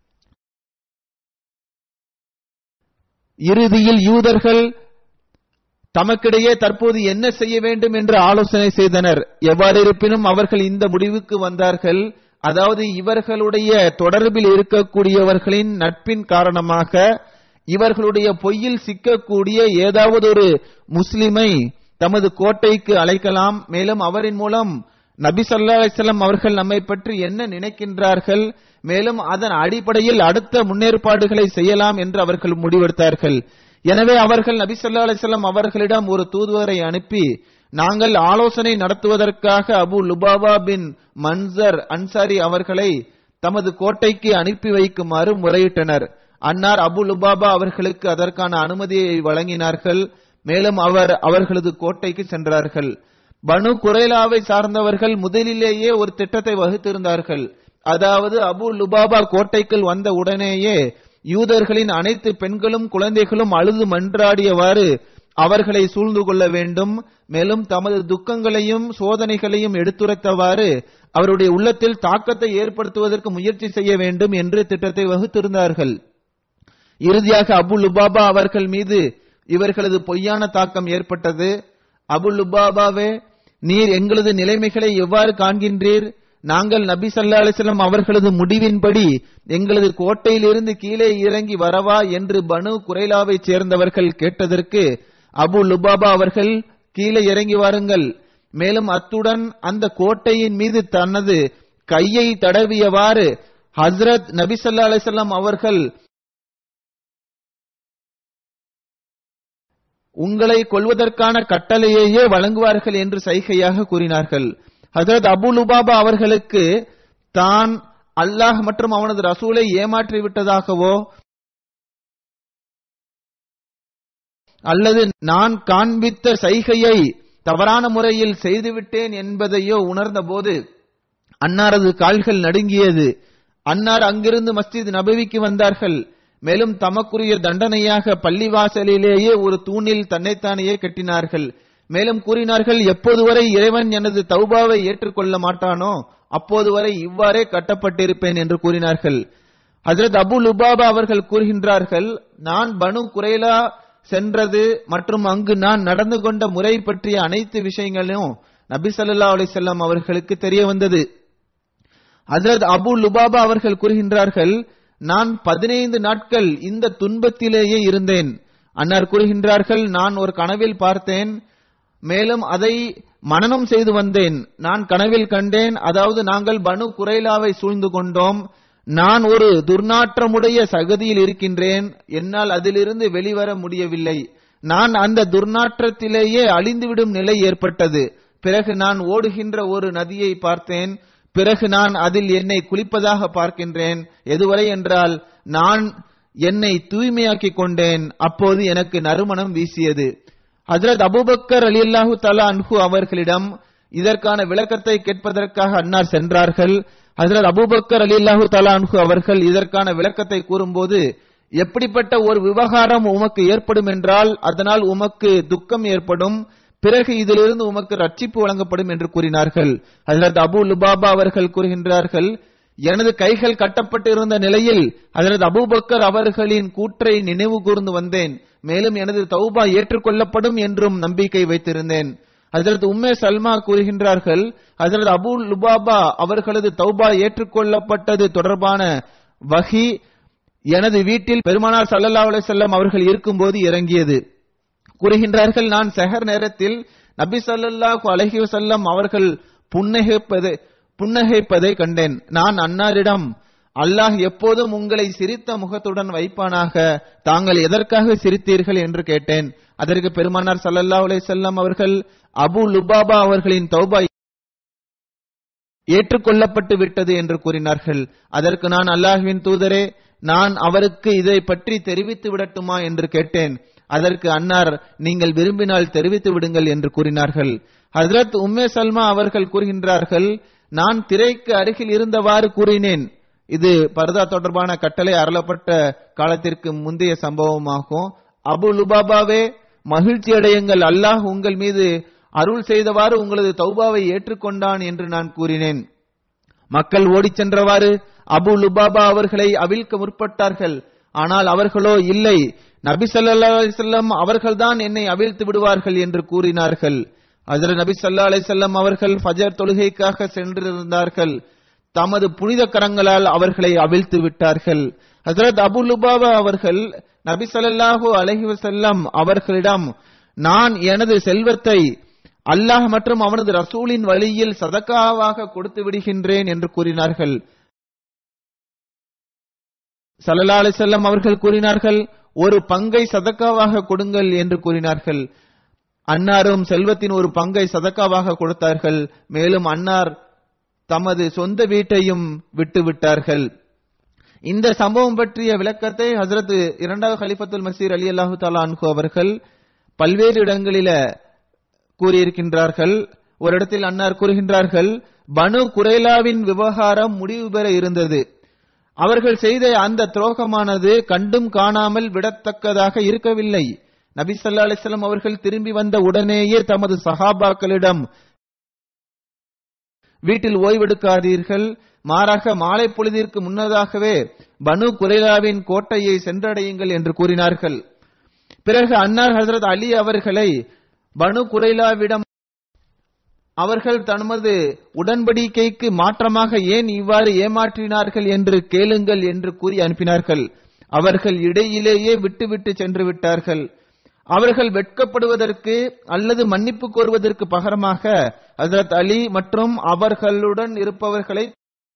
இறுதியில் யூதர்கள் தமக்கிடையே தற்போது என்ன செய்ய வேண்டும் என்று ஆலோசனை செய்தனர் எவ்வாறு இருப்பினும் அவர்கள் இந்த முடிவுக்கு வந்தார்கள் அதாவது இவர்களுடைய தொடர்பில் இருக்கக்கூடியவர்களின் நட்பின் காரணமாக இவர்களுடைய பொய்யில் சிக்கக்கூடிய ஏதாவது ஒரு முஸ்லிமை தமது கோட்டைக்கு அழைக்கலாம் மேலும் அவரின் மூலம் நபி சொல்லா அலிஸ்லாம் அவர்கள் நம்மை பற்றி என்ன நினைக்கின்றார்கள் மேலும் அதன் அடிப்படையில் அடுத்த முன்னேற்பாடுகளை செய்யலாம் என்று அவர்கள் முடிவெடுத்தார்கள் எனவே அவர்கள் நபி சொல்லா அலிஸ்லாம் அவர்களிடம் ஒரு தூதுவரை அனுப்பி நாங்கள் ஆலோசனை நடத்துவதற்காக அபு லுபாபா பின் மன்சர் அன்சாரி அவர்களை தமது கோட்டைக்கு அனுப்பி வைக்குமாறு முறையிட்டனர் அன்னார் அபு லுபாபா அவர்களுக்கு அதற்கான அனுமதியை வழங்கினார்கள் மேலும் அவர் அவர்களது கோட்டைக்கு சென்றார்கள் பனு குரேலாவை சார்ந்தவர்கள் முதலிலேயே ஒரு திட்டத்தை வகுத்திருந்தார்கள் அதாவது அபு லுபாபா கோட்டைக்குள் வந்த உடனேயே யூதர்களின் அனைத்து பெண்களும் குழந்தைகளும் அழுது மன்றாடியவாறு அவர்களை சூழ்ந்து கொள்ள வேண்டும் மேலும் தமது துக்கங்களையும் சோதனைகளையும் எடுத்துரைத்தவாறு அவருடைய உள்ளத்தில் தாக்கத்தை ஏற்படுத்துவதற்கு முயற்சி செய்ய வேண்டும் என்று திட்டத்தை வகுத்திருந்தார்கள் இறுதியாக அபு லுபாபா அவர்கள் மீது இவர்களது பொய்யான தாக்கம் ஏற்பட்டது அபு லுபாபாவே நீர் எங்களது நிலைமைகளை எவ்வாறு காண்கின்றீர் நாங்கள் நபி சல்லா அலிஸ்லாம் அவர்களது முடிவின்படி எங்களது கோட்டையிலிருந்து கீழே இறங்கி வரவா என்று பனு குரைலாவை சேர்ந்தவர்கள் கேட்டதற்கு அபு லுபாபா அவர்கள் கீழே இறங்கி வாருங்கள் மேலும் அத்துடன் அந்த கோட்டையின் மீது தனது கையை தடவியவாறு ஹஸ்ரத் நபி சல்லா அலிஸ்லாம் அவர்கள் உங்களை கொள்வதற்கான கட்டளையையே வழங்குவார்கள் என்று சைகையாக கூறினார்கள் ஹசரத் அபு லுபாபா அவர்களுக்கு தான் அல்லாஹ் மற்றும் அவனது ரசூலை ஏமாற்றி விட்டதாகவோ அல்லது நான் காண்பித்த சைகையை தவறான முறையில் செய்துவிட்டேன் என்பதையோ உணர்ந்தபோது அன்னாரது கால்கள் நடுங்கியது அன்னார் அங்கிருந்து மஸ்ஜித் நபவிக்கு வந்தார்கள் மேலும் தமக்குரிய தண்டனையாக பள்ளிவாசலிலேயே ஒரு தூணில் தன்னைத்தானையே கட்டினார்கள் மேலும் கூறினார்கள் எப்போது வரை இறைவன் எனது தௌபாவை ஏற்றுக்கொள்ள மாட்டானோ அப்போது வரை இவ்வாறே கட்டப்பட்டிருப்பேன் என்று கூறினார்கள் ஹஜரத் அபு லுபாபா அவர்கள் கூறுகின்றார்கள் நான் பனு குரைலா சென்றது மற்றும் அங்கு நான் நடந்து கொண்ட முறை பற்றிய அனைத்து விஷயங்களும் நபி ஸல்லல்லாஹு அலைஹி வஸல்லம் அவர்களுக்கு தெரிய வந்தது ஹஜரத் அபு லுபாபா அவர்கள் கூறுகின்றார்கள் நான் பதினைந்து நாட்கள் இந்த துன்பத்திலேயே இருந்தேன் அன்னார் கூறுகின்றார்கள் நான் ஒரு கனவில் பார்த்தேன் மேலும் அதை மனனம் செய்து வந்தேன் நான் கனவில் கண்டேன் அதாவது நாங்கள் பனு குரைலாவை சூழ்ந்து கொண்டோம் நான் ஒரு துர்நாற்றமுடைய சகதியில் இருக்கின்றேன் என்னால் அதிலிருந்து வெளிவர முடியவில்லை நான் அந்த துர்நாற்றத்திலேயே அழிந்துவிடும் நிலை ஏற்பட்டது பிறகு நான் ஓடுகின்ற ஒரு நதியை பார்த்தேன் பிறகு நான் அதில் என்னை குளிப்பதாக பார்க்கின்றேன் எதுவரை என்றால் நான் என்னை தூய்மையாக்கிக் கொண்டேன் அப்போது எனக்கு நறுமணம் வீசியது ஹஜரத் அபூபக்கர் அலி அல்லாஹு தலா அன்ஹு அவர்களிடம் இதற்கான விளக்கத்தை கேட்பதற்காக அன்னார் சென்றார்கள் ஹஜரத் அபூபக்கர் அலி அல்லாஹு தலா அன்ஹு அவர்கள் இதற்கான விளக்கத்தை கூறும்போது எப்படிப்பட்ட ஒரு விவகாரம் உமக்கு ஏற்படும் என்றால் அதனால் உமக்கு துக்கம் ஏற்படும் பிறகு இதிலிருந்து உமக்கு ரட்சிப்பு வழங்கப்படும் என்று கூறினார்கள் ஹஜரத் அபு லுபாபா அவர்கள் கூறுகின்றார்கள் எனது கைகள் கட்டப்பட்டிருந்த நிலையில் ஹஜரத் அபூபக்கர் அவர்களின் கூற்றை நினைவு கூர்ந்து வந்தேன் மேலும் எனது தௌபா ஏற்றுக்கொள்ளப்படும் என்றும் நம்பிக்கை வைத்திருந்தேன் ஹஜரத் உம்மே சல்மா கூறுகின்றார்கள் ஹஜரத் அபு லுபாபா அவர்களது தௌபா ஏற்றுக்கொள்ளப்பட்டது தொடர்பான வகி எனது வீட்டில் பெருமானார் ஸல்லல்லாஹு அலைஹி வஸல்லம் அவர்கள் இருக்கும்போது இறங்கியது கூறுகின்றார்கள் நான் செஹர் நேரத்தில் நபி ஸல்லல்லாஹு அலைஹி வஸல்லம் அவர்கள் புன்னகைப்பதை புன்னகைப்பதை கண்டேன் நான் அன்னாரிடம் அல்லாஹ் எப்போதும் உங்களை சிரித்த முகத்துடன் வைப்பானாக தாங்கள் எதற்காக சிரித்தீர்கள் என்று கேட்டேன் அதற்கு பெருமானார் ஸல்லல்லாஹு அலைஹி வஸல்லம் அவர்கள் அபு லுபாபா அவர்களின் தௌபா ஏற்றுக்கொள்ளப்பட்டு விட்டது என்று கூறினார்கள் அதற்கு நான் அல்லாஹ்வின் தூதரே நான் அவருக்கு இதை பற்றி தெரிவித்து விடட்டுமா என்று கேட்டேன் அதற்கு அன்னார் நீங்கள் விரும்பினால் தெரிவித்து விடுங்கள் என்று கூறினார்கள் ஹஜரத் உம்மே சல்மா அவர்கள் கூறுகின்றார்கள் நான் திரைக்கு அருகில் இருந்தவாறு கூறினேன் இது பர்தா தொடர்பான கட்டளை அருளப்பட்ட காலத்திற்கு முந்தைய சம்பவமாகும் அபு லுபாபாவே மகிழ்ச்சி அடையுங்கள் அல்லாஹ் உங்கள் மீது அருள் செய்தவாறு உங்களது தௌபாவை ஏற்றுக்கொண்டான் என்று நான் கூறினேன் மக்கள் ஓடிச் சென்றவாறு அபு லுபாபா அவர்களை அவிழ்க்க முற்பட்டார்கள் ஆனால் அவர்களோ இல்லை நபி ஸல்லல்லாஹு அலைஹி வஸல்லம் அவர்கள்தான் என்னை அவிழ்த்து விடுவார்கள் என்று கூறினார்கள் ஹஜரத் நபி ஸல்லல்லாஹு அலைஹி வஸல்லம் அவர்கள் ஃபஜர் தொழுகைக்காக சென்றிருந்தார்கள் தமது புனித கரங்களால் அவர்களை அவிழ்த்து விட்டார்கள் ஹஜரத் அபு லுபாபா அவர்கள் நபி ஸல்லல்லாஹு அலைஹி வஸல்லம் அவர்களிடம் நான் எனது செல்வத்தை அல்லாஹ் மற்றும் அவனது ரசூலின் வழியில் சதக்காவாக கொடுத்து விடுகின்றேன் என்று கூறினார்கள் சல்லல்லா அலிசல்லம் அவர்கள் கூறினார்கள் ஒரு பங்கை சதக்காவாக கொடுங்கள் என்று கூறினார்கள் அன்னாரும் செல்வத்தின் ஒரு பங்கை சதக்காவாக கொடுத்தார்கள் மேலும் அன்னார் தமது சொந்த வீட்டையும் விட்டு விட்டார்கள் இந்த சம்பவம் பற்றிய விளக்கத்தை ஹசரத் இரண்டாவது ஹலிஃபத்துல் மசீர் அலி அல்லாஹு தாலா அன்ஹு அவர்கள் பல்வேறு இடங்களில கூறியிருக்கின்றார்கள் ஒரு இடத்தில் அன்னார் கூறுகின்றார்கள் பனு குரைலாவின் விவகாரம் முடிவு பெற இருந்தது அவர்கள் செய்த அந்த துரோகமானது கண்டும் காணாமல் விடத்தக்கதாக இருக்கவில்லை நபி ஸல்லல்லாஹு அலைஹி வஸல்லம் அவர்கள் திரும்பி வந்த உடனேயே தமது சஹாபாக்களிடம் வீட்டில் ஓய்வெடுக்காதீர்கள் மாறாக மாலை பொழுதிற்கு முன்னதாகவே பனு குரைலாவின் கோட்டையை சென்றடையுங்கள் என்று கூறினார்கள் பிறகு அன்னார் ஹசரத் அலி அவர்களை பனு குரைலாவிடம் அவர்கள் தமது உடன்படிக்கைக்கு மாற்றமாக ஏன் இவ்வாறு ஏமாற்றினார்கள் என்று கேளுங்கள் என்று கூறி அனுப்பினார்கள் அவர்கள் இடையிலேயே விட்டுவிட்டு சென்று விட்டார்கள் அவர்கள் வெட்கப்படுவதற்கு அல்லது மன்னிப்பு கோருவதற்கு பகரமாக ஹசரத் அலி மற்றும் அவர்களுடன் இருப்பவர்களை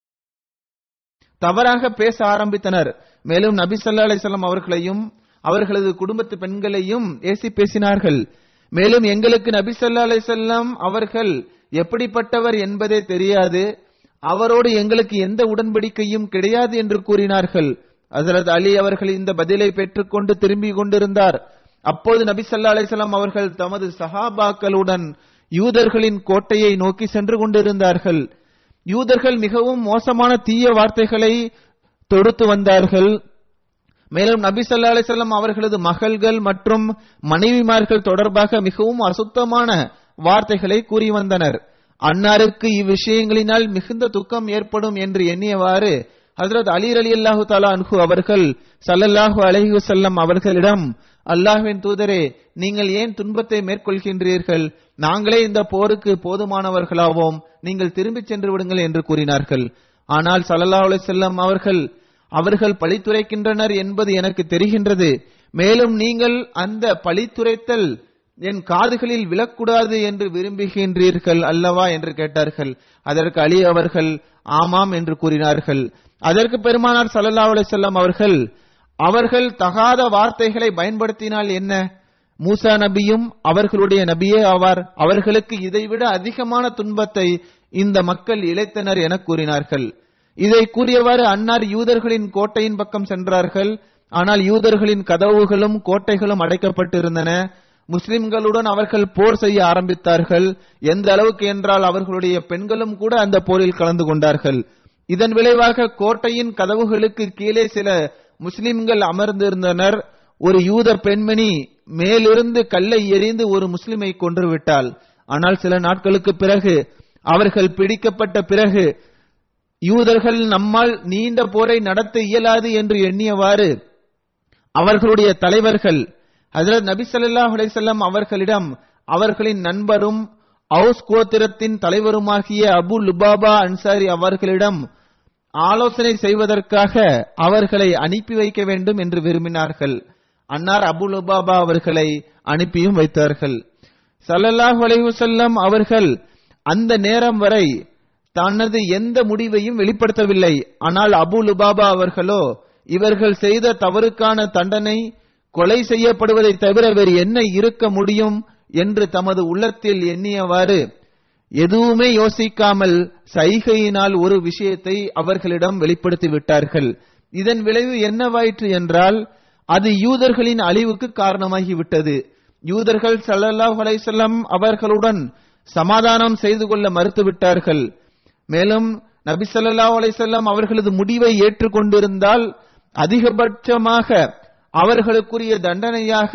தவறாக பேச ஆரம்பித்தனர் மேலும் நபி ஸல்லல்லாஹு அலைஹி வஸல்லம் அவர்களையும் அவர்களது குடும்பத்து பெண்களையும் ஏசி பேசினார்கள் மேலும் எங்களுக்கு நபி ஸல்லல்லாஹு அலைஹி வஸல்லம் அவர்கள் எப்படிப்பட்டவர் என்பதே தெரியாது அவரோடு எங்களுக்கு எந்த உடன்படிக்கையும் கிடையாது என்று கூறினார்கள் ஹசரத் அலி அவர்கள் இந்த பதிலை பெற்றுக்கொண்டு திரும்பி கொண்டிருந்தார் அப்போது நபி ஸல்லல்லாஹு அலைஹி வஸல்லம் அவர்கள் தமது சஹாபாக்களுடன் யூதர்களின் கோட்டையை நோக்கி சென்று கொண்டிருந்தார்கள் யூதர்கள் மிகவும் மோசமான தீய வார்த்தைகளை தொடுத்து வந்தார்கள் மேலும் நபி ஸல்லல்லாஹு அலைஹி வஸல்லம் அவர்களது மகள்கள் மற்றும் மனைவிமார்கள் தொடர்பாக மிகவும் அசுத்தமான வார்த்தைகளை கூறி வந்தனர் அன்னாருக்கு இவ்விஷயங்களினால் மிகுந்த துக்கம் ஏற்படும் என்று எண்ணியவாறு ஹஜரத் அலி அலி அல்லாஹு தாலா அன்ஹு அவர்கள் ஸல்லல்லாஹு அலைஹி வஸல்லம் அவர்களிடம் அல்லாஹ்வின் தூதரே நீங்கள் ஏன் துன்பத்தை மேற்கொள்கின்றீர்கள் நாங்களே இந்த போருக்கு போதுமானவர்களாவோம் நீங்கள் திரும்பிச் சென்று விடுங்கள் என்று கூறினார்கள் ஆனால் ஸல்லல்லாஹு அலைஹி வஸல்லம் அவர்கள் அவர்கள் பழித்துரைக்கின்றனர் என்பது எனக்கு தெரிகின்றது மேலும் நீங்கள் அந்த பழித்துரைத்தல் என் காதுகளில் விழக்கூடாது என்று விரும்புகின்றீர்கள் அல்லவா என்று கேட்டார்கள் அதற்கு அலி அவர்கள் ஆமாம் என்று கூறினார்கள் அதற்கு பெருமானார் ஸல்லல்லாஹு அலைஹி வஸல்லம் அவர்கள் அவர்கள் தகாத வார்த்தைகளை பயன்படுத்தினால் என்ன மூசா நபியும் அவர்களுடைய நபியே ஆவார் அவர்களுக்கு இதைவிட அதிகமான துன்பத்தை இந்த மக்கள் இழைத்தனர் என கூறினார்கள் இதை கூறியவாறு அன்னார் யூதர்களின் கோட்டையின் பக்கம் சென்றார்கள் ஆனால் யூதர்களின் கதவுகளும் கோட்டைகளும் அடைக்கப்பட்டிருந்தன முஸ்லிம்களுடன் அவர்கள் போர் செய்ய ஆரம்பித்தார்கள் எந்த அளவுக்கு என்றால் அவர்களுடைய பெண்களும் கூட அந்த போரில் கலந்து கொண்டார்கள் இதன் விளைவாக கோட்டையின் கதவுகளுக்கு கீழே சில முஸ்லிம்கள் அமர்ந்திருந்தனர் ஒரு யூத பெண்மணி மேலிருந்து கல்லை எறிந்து ஒரு முஸ்லிமை கொன்று விட்டாள் ஆனால் சில நாட்களுக்கு பிறகு அவர்கள் பிடிக்கப்பட்ட பிறகு யூதர்கள் நம்மால் நீண்ட போரை நடத்த இயலாது என்று எண்ணியவாறு அவர்களுடைய தலைவர்கள் ஹஜரத் நபி ஸல்லல்லாஹு அலைஹி வஸல்லம் அவர்களிடம் அவர்களின் நண்பரும் அவுஸ் கோத்திரத்தின் தலைவருமாகிய அபு லுபாபா அன்சாரி அவர்களிடம் ஆலோசனை செய்வதற்காக அவர்களை அனுப்பி வைக்க வேண்டும் என்று விரும்பினார்கள் அன்னார் அபு லுபாபா அவர்களை அனுப்பியும் வைத்தார்கள் ஸல்லல்லாஹு அலைஹி வஸல்லம் அவர்கள் அந்த நேரம் வரை தனது எந்த முடிவையும் வெளிப்படுத்தவில்லை ஆனால் அபு லுபாபா அவர்களோ இவர்கள் செய்த தவறுக்கான தண்டனை கொலை செய்யப்படுவதை தவிர வேறு என்ன இருக்க முடியும் என்று தமது உள்ளத்தில் எண்ணியவாறு எதுவுமே யோசிக்காமல் சைகையினால் ஒரு விஷயத்தை அவர்களிடம் வெளிப்படுத்தி விட்டார்கள் இதன் விளைவு என்னவாயிற்று என்றால் அது யூதர்களின் அழிவுக்கு காரணமாகிவிட்டது யூதர்கள் ஸல்லல்லாஹு அலைஹி வஸல்லம் அவர்களுடன் சமாதானம் செய்து கொள்ள மறுத்துவிட்டார்கள் மேலும் நபி ஸல்லல்லாஹு அலைஹி வஸல்லம் அவர்களது முடிவை ஏற்றுக்கொண்டிருந்தால் அதிகபட்சமாக அவர்களுக்குரிய தண்டனையாக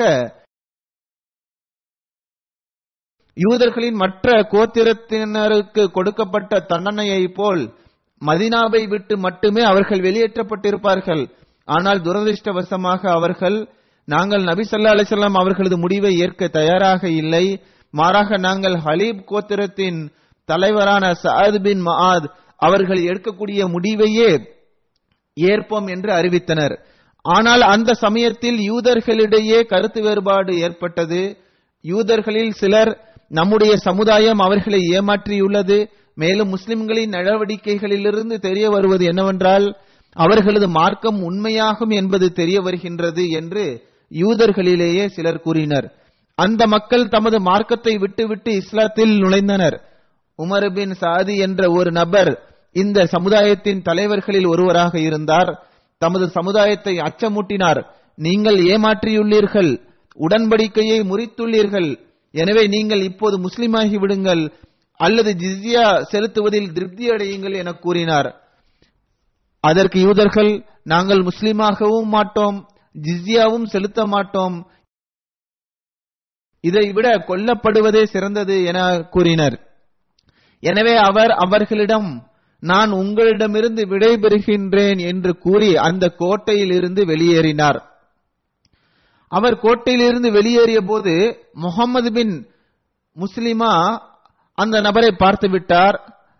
யூதர்களின் மற்ற கோத்திரத்தினருக்கு கொடுக்கப்பட்ட தண்டனையை போல் மதினாவை விட்டு மட்டுமே அவர்கள் வெளியேற்றப்பட்டிருப்பார்கள் ஆனால் துரதிருஷ்டவசமாக அவர்கள் நாங்கள் நபி ஸல்லல்லாஹு அலைஹி வஸல்லம் அவர்களது முடிவை ஏற்க தயாராக இல்லை மாறாக நாங்கள் ஹலீப் கோத்திரத்தின் தலைவரான சஅத் பின் மஆத் அவர்கள் எடுக்கக்கூடிய முடிவையே ஏற்போம் என்று அறிவித்தனர் ஆனால் அந்த சமயத்தில் யூதர்களிடையே கருத்து வேறுபாடு ஏற்பட்டது யூதர்களில் சிலர் நம்முடைய சமுதாயம் அவர்களை ஏமாற்றியுள்ளது மேலும் முஸ்லிம்களின் நடவடிக்கைகளிலிருந்து தெரிய வருவது என்னவென்றால் அவர்களது மார்க்கம் உண்மையாகும் என்பது தெரிய வருகின்றது என்று யூதர்களிலேயே சிலர் கூறினர் அந்த மக்கள் தமது மார்க்கத்தை விட்டுவிட்டு இஸ்லாத்தில் நுழைந்தனர் உமர் பின் சாதி என்ற ஒரு நபர் இந்த சமுதாயத்தின் தலைவர்களில் ஒருவராக இருந்தார் தமது சமுதாயத்தை அச்சமூட்டினார் நீங்கள் ஏமாற்றியுள்ளீர்கள் உடன்படிக்கையை முறித்துள்ளீர்கள் எனவே நீங்கள் இப்போது முஸ்லிமாகி விடுங்கள் அல்லது ஜிஸ்யா செலுத்துவதில் திருப்தி அடையுங்கள் என கூறினார் அதற்கு யூதர்கள் நாங்கள் முஸ்லிமாகவும் மாட்டோம் ஜிஸ்யாவும் செலுத்த மாட்டோம் இதை விட கொல்லப்படுவதே சிறந்தது என கூறினர் எனவே அவர் அவர்களிடம் நான் உங்களிடமிருந்து விடைபெறுகின்றேன் என்று கூறி அந்த கோட்டையில் இருந்து வெளியேறினார் அவர் கோட்டையிலிருந்து வெளியேறிய போது முகமது பின் முஸ்லிமா அந்த நபரை பார்த்து விட்டார்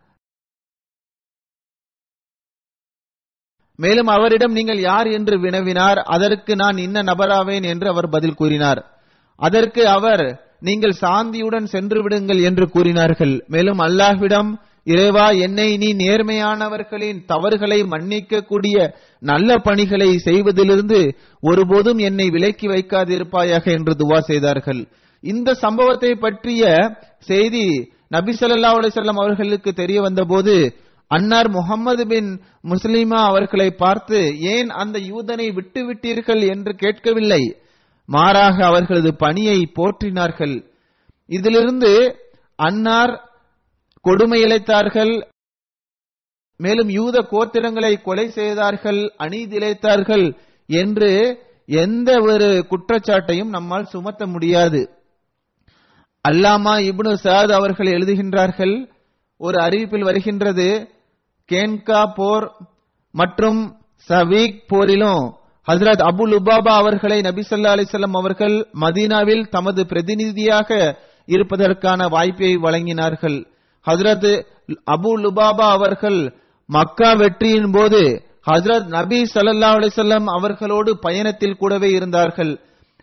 மேலும் அவரிடம் நீங்கள் யார் என்று வினவினார் அதற்கு நான் இன்ன நபராவேன் என்று அவர் பதில் கூறினார் அதற்கு அவர் நீங்கள் சாந்தியுடன் சென்று விடுங்கள் என்று கூறினார்கள் மேலும் அல்லாஹ்விடம் இறைவா என்னை நீ நேர்மையானவர்களின் தவறுகளை மன்னிக்க கூடிய நல்ல பணிகளை செய்வதிலிருந்து ஒருபோதும் என்னை விலக்கி வைக்காதிருப்பாயாக என்று துவா செய்தார்கள் இந்த சம்பவத்தை பற்றிய செய்தி நபி ஸல்லல்லாஹு அலைஹி வஸல்லம் அவர்களுக்கு தெரிய வந்தபோது அன்னார் முகமது பின் முஸ்லிமா அவர்களை பார்த்து ஏன் அந்த யூதனை விட்டு விட்டீர்கள் என்று கேட்கவில்லை மாறாக அவர்களது பணியை போற்றினார்கள் இதிலிருந்து அன்னார் கொடுமை இழைத்தார்கள் மேலும் யூத கோத்திரங்களை கொலை செய்தார்கள் அநீதி இழைத்தார்கள் என்று எந்த ஒரு குற்றச்சாட்டையும் நம்மால் சுமத்த முடியாது அல்லாமா இப்னு சாத் அவர்கள் எழுதுகின்றார்கள் ஒரு அறிவிப்பில் வருகின்றது கேன்கா போர் மற்றும் சவீக் போரிலும் ஹஜரத் அபு லுபாபா அவர்களை நபி ஸல்லல்லாஹு அலைஹி வஸல்லம் அவர்கள் மதீனாவில் தமது பிரதிநிதியாக இருப்பதற்கான வாய்ப்பை வழங்கினார்கள் ஹஜரத் அபு லுபாபா அவர்கள் மக்கா வெற்றியின் போது ஹஜரத் நபி ஸல்லல்லாஹு அலைஹி வஸல்லம் அவர்களோடு பயணத்தில் கூடவே இருந்தார்கள்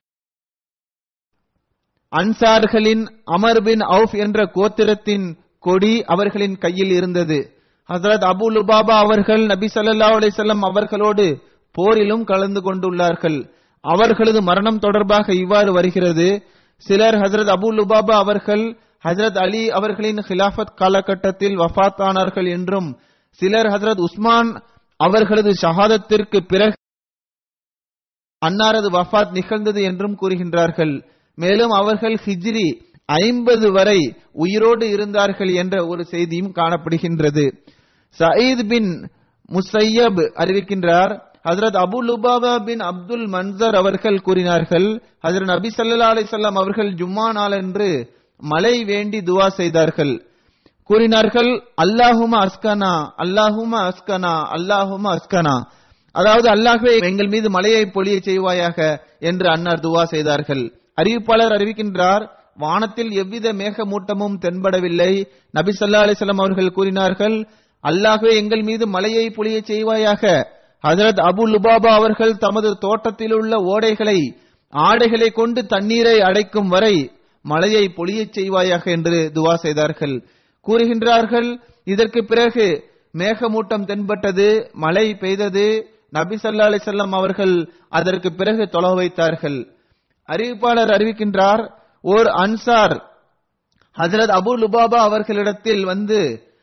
அன்சார்களின் அமர் பின் அவுஃப் என்ற கோத்திரத்தின் கொடி அவர்களின் கையில் இருந்தது ஹசரத் அபு லுபாபா அவர்கள் நபி ஸல்லல்லாஹு அலைஹி வஸல்லம் அவர்களோடு போரிலும் கலந்து கொண்டுள்ளார்கள் அவர்களது மரணம் தொடர்பாக இவ்வாறு வருகிறது சிலர் ஹசரத் அபு லுபாபா அவர்கள் ஹசரத் அலி அவர்களின் ஹிலாஃபத் காலகட்டத்தில் வஃபாத்தானார்கள் என்றும் சிலர் ஹசரத் உஸ்மான் அவர்களது ஷஹாதத்திற்கு பிறகு அன்னாரது வஃபாத் நிகழ்ந்தது என்றும் கூறுகின்றார்கள் மேலும் அவர்கள் ஹிஜ்ரி ஐம்பது வரை உயிரோடு இருந்தார்கள் என்ற ஒரு செய்தியும் காணப்படுகின்றது சயீத் பின் முசையப் அறிவிக்கின்றார் ஹஜரத் அபு லுபாபா பின் அப்துல் மன்சர் அவர்கள் கூறினார்கள் ஹஜரத் நபி ஸல்லல்லாஹு அலைஹி வஸல்லம் அவர்கள் ஜும்மா நாளன்று மழை வேண்டி துவா செய்தார்கள் கூறினார்கள் அல்லாஹும அஸ்கனா அல்லாஹும அஸ்கனா அல்லாஹும அஸ்கனா அதாவது அல்லாஹ்வே எங்கள் மீது மழையை பொழிய செய்வாயாக என்று அன்னார் துவா செய்தார்கள் அறிவிப்பாளர் அறிவிக்கின்றார் வானத்தில் எவ்வித மேகமூட்டமும் தென்படவில்லை நபி ஸல்லல்லாஹு அலைஹி வஸல்லம் அவர்கள் கூறினார்கள் அல்லாஹ்வே எங்கள் மீது மழையை பொழிய செய்வாயாக ஹஜரத் அபு லுபாபா அவர்கள் தமது தோட்டத்தில் உள்ள ஓடைகளை ஆடைகளை கொண்டு தண்ணீரை அடைக்கும் வரை மழையை பொழியச் செய்வாயாக என்று துவா செய்தார்கள் கூறுகின்றார்கள் இதற்கு பிறகு மேகமூட்டம் தென்பட்டது மழை பெய்தது நபி ஸல்லல்லாஹு அலைஹி வஸல்லம் அவர்கள் அதற்கு பிறகு தொலை வைத்தார்கள் அறிவிப்பாளர் அறிவிக்கின்றார் ஓர் அன்சார் ஹஜரத் அபு லுபாபா அவர்களிடத்தில் வந்து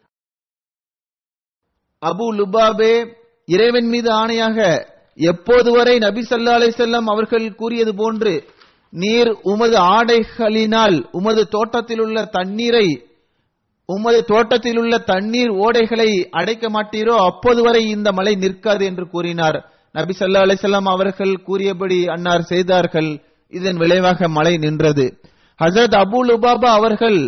அபு லுபாபே இறைவன் மீது ஆணையாக எப்போது வரை நபி ஸல்லல்லாஹு அலைஹி வஸல்லம் அவர்கள் கூறியது போன்று நீர் உமது ஆடைகளினால் உமது தோட்டத்தில் உள்ள தண்ணீரை உமது தோட்டத்தில் உள்ள தண்ணீர் ஓடைகளை அடைக்க மாட்டீரோ அப்போது வரை இந்த மழை நிற்காது என்று கூறினார் நபி ஸல்லல்லாஹு அலைஹி வஸல்லம் அவர்கள் கூறியபடி அன்னார் செய்தார்கள் இதன் விளைவாக மழை நின்றது ஹஜரத் அபு லுபாபா அவர்கள்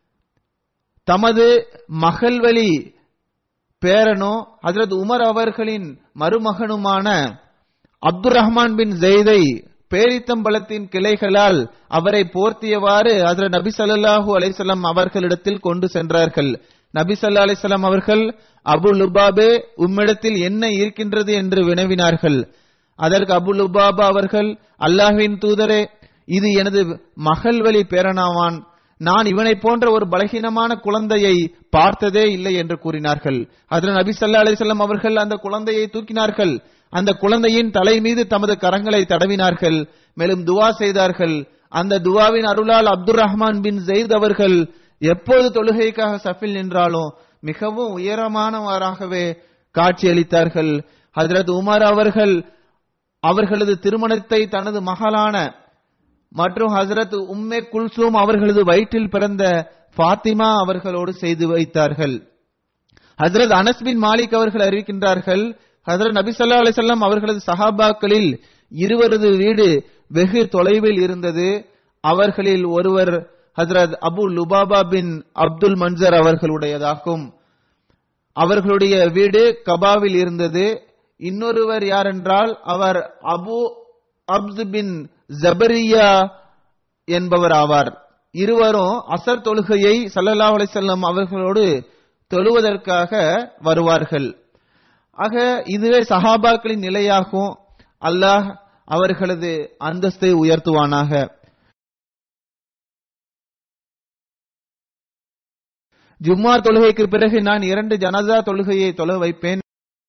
தமது மகள்வழி பேரனோ ஹஜரத் உமர் அவர்களின் மருமகனுமான அப்துர் ரஹ்மான் பின் ஜெய்தை பேரித்தம்பலத்தின் கிளைகளால் அவரை போர்த்தியவாறு ஹஜரத் நபி ஸல்லல்லாஹு அலைஹி வஸல்லம் அவர்களிடத்தில் கொண்டு சென்றார்கள் நபி ஸல்லல்லாஹு அலைஹி வஸல்லம் அவர்கள் அபு லுபாபே உம்மிடத்தில் என்ன இருக்கின்றது என்று வினவினார்கள் அதற்கு அபு லுபாபா அவர்கள் அல்லாஹ்வின் தூதரே இது எனது மகள் வழி பேரனாவான் நான் இவனை போன்ற ஒரு பலகீனமான குழந்தையை பார்த்ததே இல்லை என்று கூறினார்கள் அதில் நபி ஸல்லல்லாஹு அலைஹி வஸல்லம் அவர்கள் அந்த குழந்தையை தூக்கினார்கள் அந்த குழந்தையின் தலை மீது தமது கரங்களை தடவினார்கள் மேலும் துவா செய்தார்கள் அந்த துவாவின் அருளால் அப்துர் ரஹ்மான் பின் ஜெயித் அவர்கள் எப்போது தொழுகைக்காக சஃபில் நின்றாலும் மிகவும் உயரமானவராகவே காட்சியளித்தார்கள் ஹஜரத் உமர் அவர்கள் அவர்களது திருமணத்தை தனது மகளான மற்றும் ஹசரத் உம்மே குல்சூம் அவர்களது வயிற்றில் பிறந்த ஃபாத்திமா அவர்களோடு செய்து வைத்தார்கள் ஹசரத் அனஸ் பின் மாலிக் அவர்கள் அறிவிக்கின்றார்கள் ஹசரத் நபி ஸல்லல்லாஹு அலைஹி வஸல்லம் அவர்களது சஹாபாக்களில் இருவரது வீடு வெகு தொலைவில் இருந்தது அவர்களில் ஒருவர் ஹசரத் அபு லுபாபா பின் அப்துல் மன்சர் அவர்களுடையதாகும் அவர்களுடைய வீடு கபாவில் இருந்தது இன்னொருவர் யார் என்றால் அவர் அபு அப்து பின் ஜபரியா என்பவர் ஆவார் இருவரும் அசர் தொழுகையை ஸல்லல்லாஹு அலைஹி வஸல்லம் அவர்களோடு தொழுவதற்காக வருவார்கள் ஆக இதுவே சஹாபாக்களின் நிலையாகும் அல்லாஹ் அவர்களது அந்தஸ்தை உயர்த்துவானாக ஜும்மா தொழுகைக்கு பிறகு நான் இரண்டு ஜனாசா தொழுகையை தொழ வைப்பேன்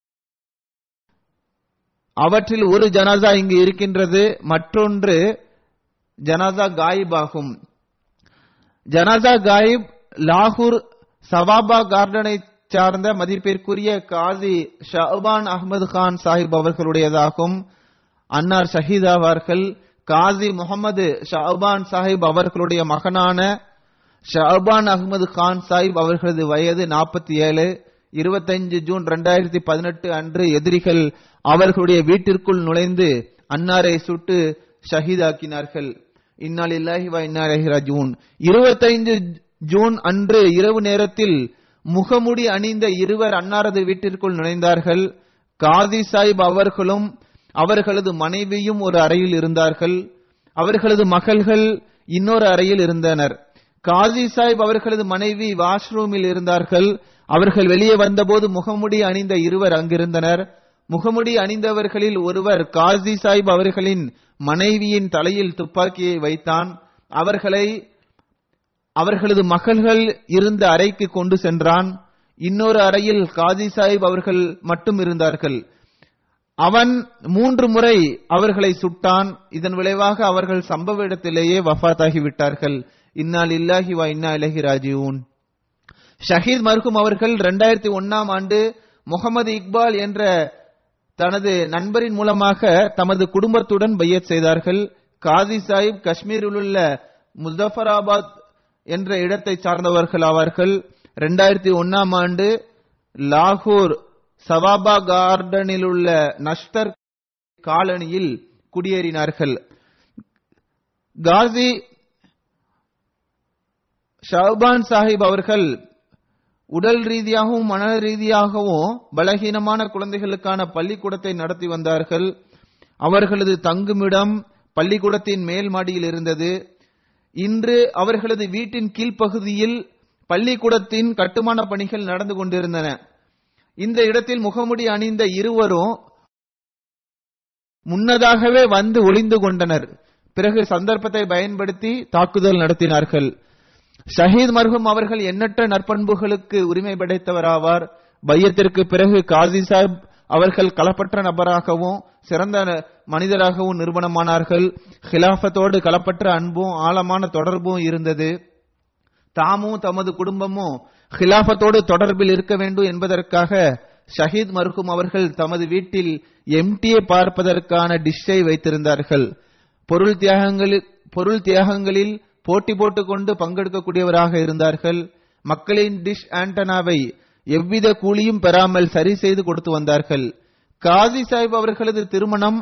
அவற்றில் ஒரு ஜனாசா இங்கு இருக்கின்றது மற்றொன்று ஜனாசா காயிப் ஆகும் ஜனாசா காயிப் லாகூர் சவாபா கார்டனை சார்ந்த மதிப்பிற்குரிய காதி ஷாபான் அஹ்மது கான் சாஹிப் அவர்களுடையதாகும் அன்னார் ஷஹீதாவார்கள் காசி முகமது ஷாபான் சாஹிப் அவர்களுடைய மகனான ஷாபான் அஹ்மது கான் சாஹிப் அவர்களது வயது நாற்பத்தி ஏழு இருபத்தஞ்சு ஜூன் 2018 பதினெட்டு அன்று எதிரிகள் அவர்களுடைய வீட்டிற்குள் நுழைந்து அன்னாரை சுட்டு ஷஹீதாக்கினார்கள் இன்னால் இல்லாஹி வ இன்னா இலைஹி ராஜிஊன் 25 ஜூன் அன்று இரவு நேரத்தில் முகமுடி அணிந்த இருவர் அன்னாரது வீட்டிற்குள் நுழைந்தார்கள் காதி சாஹிப் அவர்களும் அவர்களது மனைவியும் ஒரு அறையில் இருந்தார்கள் அவர்களது மகள்கள் இன்னொரு அறையில் இருந்தனர் காசி சாஹிப் அவர்களது மனைவி வாஷ்ரூமில் இருந்தார்கள் அவர்கள் வெளியே வந்தபோது முகமுடி அணிந்த இருவர் அங்கிருந்தனர் முகமுடி அணிந்தவர்களில் ஒருவர் காசி சாஹிப் அவர்களின் மனைவியின் தலையில் துப்பாக்கியை வைத்தான் அவர்களை அவர்களது மகள்கள் இருந்த அறைக்கு கொண்டு சென்றான் இன்னொரு அறையில் காதி சாஹிப் அவர்கள் மட்டும் இருந்தார்கள் அவன் மூன்று முறை அவர்களை சுட்டான் இதன் விளைவாக அவர்கள் சம்பவ இடத்திலேயே வஃபாத்தாகி விட்டார்கள் இன்னால் இல்லாஹி வா இன்னா இலஹி ராஜிஊன் ஷஹீத் மர்ஹூம் அவர்கள் 2001 ஒன்னாம் ஆண்டு முகமது இக்பால் என்ற தனது நண்பரின் மூலமாக தமது குடும்பத்துடன் பையத் செய்தார்கள் காதி சாஹிப் காஷ்மீரில் உள்ள முசஃபராபாத் என்ற இடத்தை சார்ந்தவர்கள் ஆவார்கள் 2001 ஒன்னாம் ஆண்டு லாகூர் சவாபா கார்டனில் உள்ள நஷ்டர் காலனியில் குடியேறினார்கள் காசி ஷாபான் சாஹிப் அவர்கள் உடல் ரீதியாகவும் மன ரீதியாகவும் பலகீனமான குழந்தைகளுக்கான பள்ளிக்கூடத்தை நடத்தி வந்தார்கள் அவர்களது தங்குமிடம் பள்ளிக்கூடத்தின் மேல் மாடியில் இருந்தது இன்று அவர்களது வீட்டின் கீழ்ப்பகுதியில் பள்ளிக்கூடத்தின் கட்டுமான பணிகள் நடந்து கொண்டிருந்தன இந்த இடத்தில் முகமுடி அணிந்த இருவரும் முன்னதாகவே வந்து ஒளிந்து கொண்டனர் பிறகு சந்தர்ப்பத்தை பயன்படுத்தி தாக்குதல் நடத்தினார்கள் ஷஹீத் மர்ஹூம் அவர்கள் எண்ணற்ற நற்பண்புகளுக்கு உரிமை படைத்தவராவார் பையத்திற்கு பிறகு காசி சாஹிப் அவர்கள் களப்பற்ற நபராகவும் சிறந்த மனிதராகவும் நிறுவனமானார்கள் ஹிலாஃபத்தோடு களப்பற்ற அன்பும் ஆழமான தொடர்பும் இருந்தது தாமும் தமது குடும்பமும் ஹிலாஃபத்தோடு தொடர்பில் இருக்க வேண்டும் என்பதற்காக ஷஹீத் மர்ஹூம் அவர்கள் தமது வீட்டில் எம்டியை பார்ப்பதற்கான டிஷ்ஷை வைத்திருந்தார்கள் பொருள் தியாகங்களில் பொருள் தியாகங்களில் போட்டி போட்டுக்கொண்டு பங்கெடுக்கக்கூடியவராக இருந்தார்கள் மக்களின் டிஷ் ஆண்டனாவை எவ்வித கூலியும் பெறாமல் சரி செய்து கொடுத்து வந்தார்கள் காசி சாஹிப் அவர்களது திருமணம்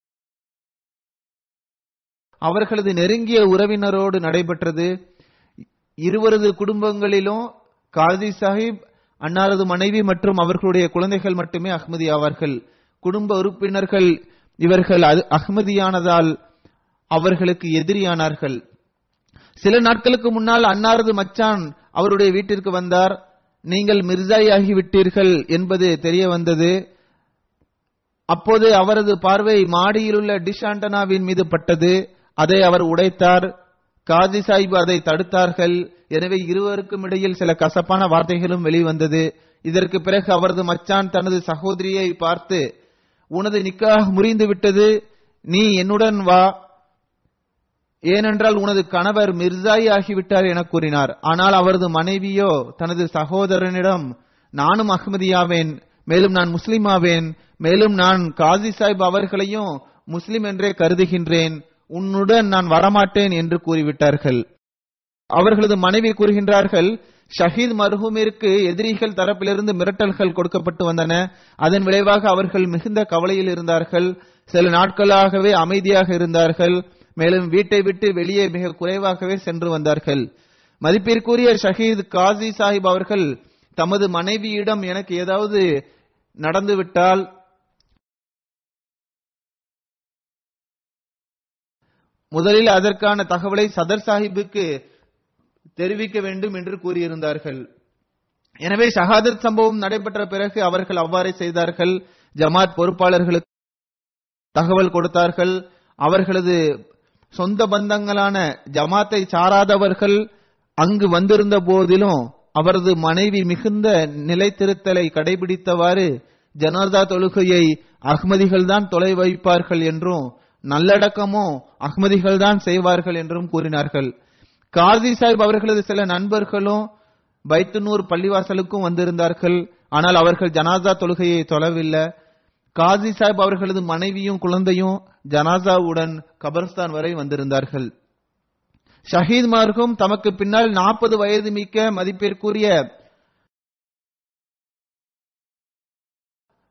அவர்களது நெருங்கிய உறவினரோடு நடைபெற்றது இருவரது குடும்பங்களிலும் காசி சாஹிப் அன்னாரது மனைவி மற்றும் அவர்களுடைய குழந்தைகள் மட்டுமே அஹ்மதி ஆவார்கள் குடும்ப உறுப்பினர்கள் இவர்கள் அது- அஹ்மதியானதால் அவர்களுக்கு எதிரியானார்கள் சில நாட்களுக்கு முன்னால் அன்னாரது மச்சான் அவருடைய வீட்டிற்கு வந்தார் நீங்கள் மிர்சாய் ஆகிவிட்டீர்கள் என்பது தெரிய வந்தது அப்போது அவரது பார்வை மாடியில் உள்ள டிஷ் ஆண்டனாவின் மீது பட்டது அதை அவர் உடைத்தார் காதி சாஹிப் அதை தடுத்தார்கள் எனவே இருவருக்கும் இடையில் சில கசப்பான வார்த்தைகளும் வெளிவந்தது இதற்கு பிறகு அவரது மச்சான் தனது சகோதரியை பார்த்து உனது நிக்காஹ் முறிந்து விட்டது நீ என்னுடன் வா ஏனென்றால் உனது கணவர் மிர்சாய் ஆகிவிட்டார் என கூறினார் ஆனால் அவரது மனைவியோ தனது சகோதரனிடம் நானும் அஹ்மதியாவேன் மேலும் நான் முஸ்லிமாவேன் மேலும் நான் காசி சாஹிப் அவர்களையும் முஸ்லிம் என்றே கருதுகின்றேன் உன்னுடன் நான் வரமாட்டேன் என்று கூறிவிட்டார்கள் அவர்களது மனைவி கூறுகின்றார்கள் ஷஹீத் மர்ஹூமிற்கு எதிரிகள் தரப்பிலிருந்து மிரட்டல்கள் கொடுக்கப்பட்டு வந்தன அதன் விளைவாக அவர்கள் மிகுந்த கவலையில் இருந்தார்கள் சில நாட்களாகவே அமைதியாக இருந்தார்கள் மேலும் வீட்டை விட்டு வெளியே மிக குறைவாகவே சென்று வந்தார்கள் மதிப்பிற்குரிய ஷஹீத் காசி சாஹிப் அவர்கள் தமது மனைவியிடம் எனக்கு ஏதாவது நடந்துவிட்டால் முதலில் அதற்கான தகவலை சதர் சாஹிப்புக்கு தெரிவிக்க வேண்டும் என்று கூறியிருந்தார்கள் எனவே ஷஹாதத் சம்பவம் நடைபெற்ற பிறகு அவர்கள் அவ்வாறே செய்தார்கள் ஜமாத் பொறுப்பாளர்களுக்கு தகவல் கொடுத்தார்கள் அவர்களது சொந்த பந்தங்களான ஜமாத்தை சாராதவர்கள் அங்கு வந்திருந்த போதிலும் அவரது மனைவி மிகுந்த நிலைத்திருத்தலை கடைபிடித்தவாறு ஜனாதா தொழுகையை அஹ்மதிகள் தான் தொலை வைப்பார்கள் என்றும் நல்லடக்கமும் அஹ்மதிகள் தான் செய்வார்கள் என்றும் கூறினார்கள் காசி சாஹிப் அவர்களது சில நண்பர்களும் பைத்துனூர் பள்ளிவாசலுக்கும் வந்திருந்தார்கள் ஆனால் அவர்கள் ஜனாதா தொழுகையை தொழவில்லை காசி சாஹிப் அவர்களது மனைவியும் குழந்தையும் ஜனாசாவுடன் கபர்ஸ்தான் வரை வந்திருந்தார்கள் ஷஹீத் மார்க்கும் தமக்கு பின்னால் நாற்பது வயது மிக்க மதிப்பிற்குரிய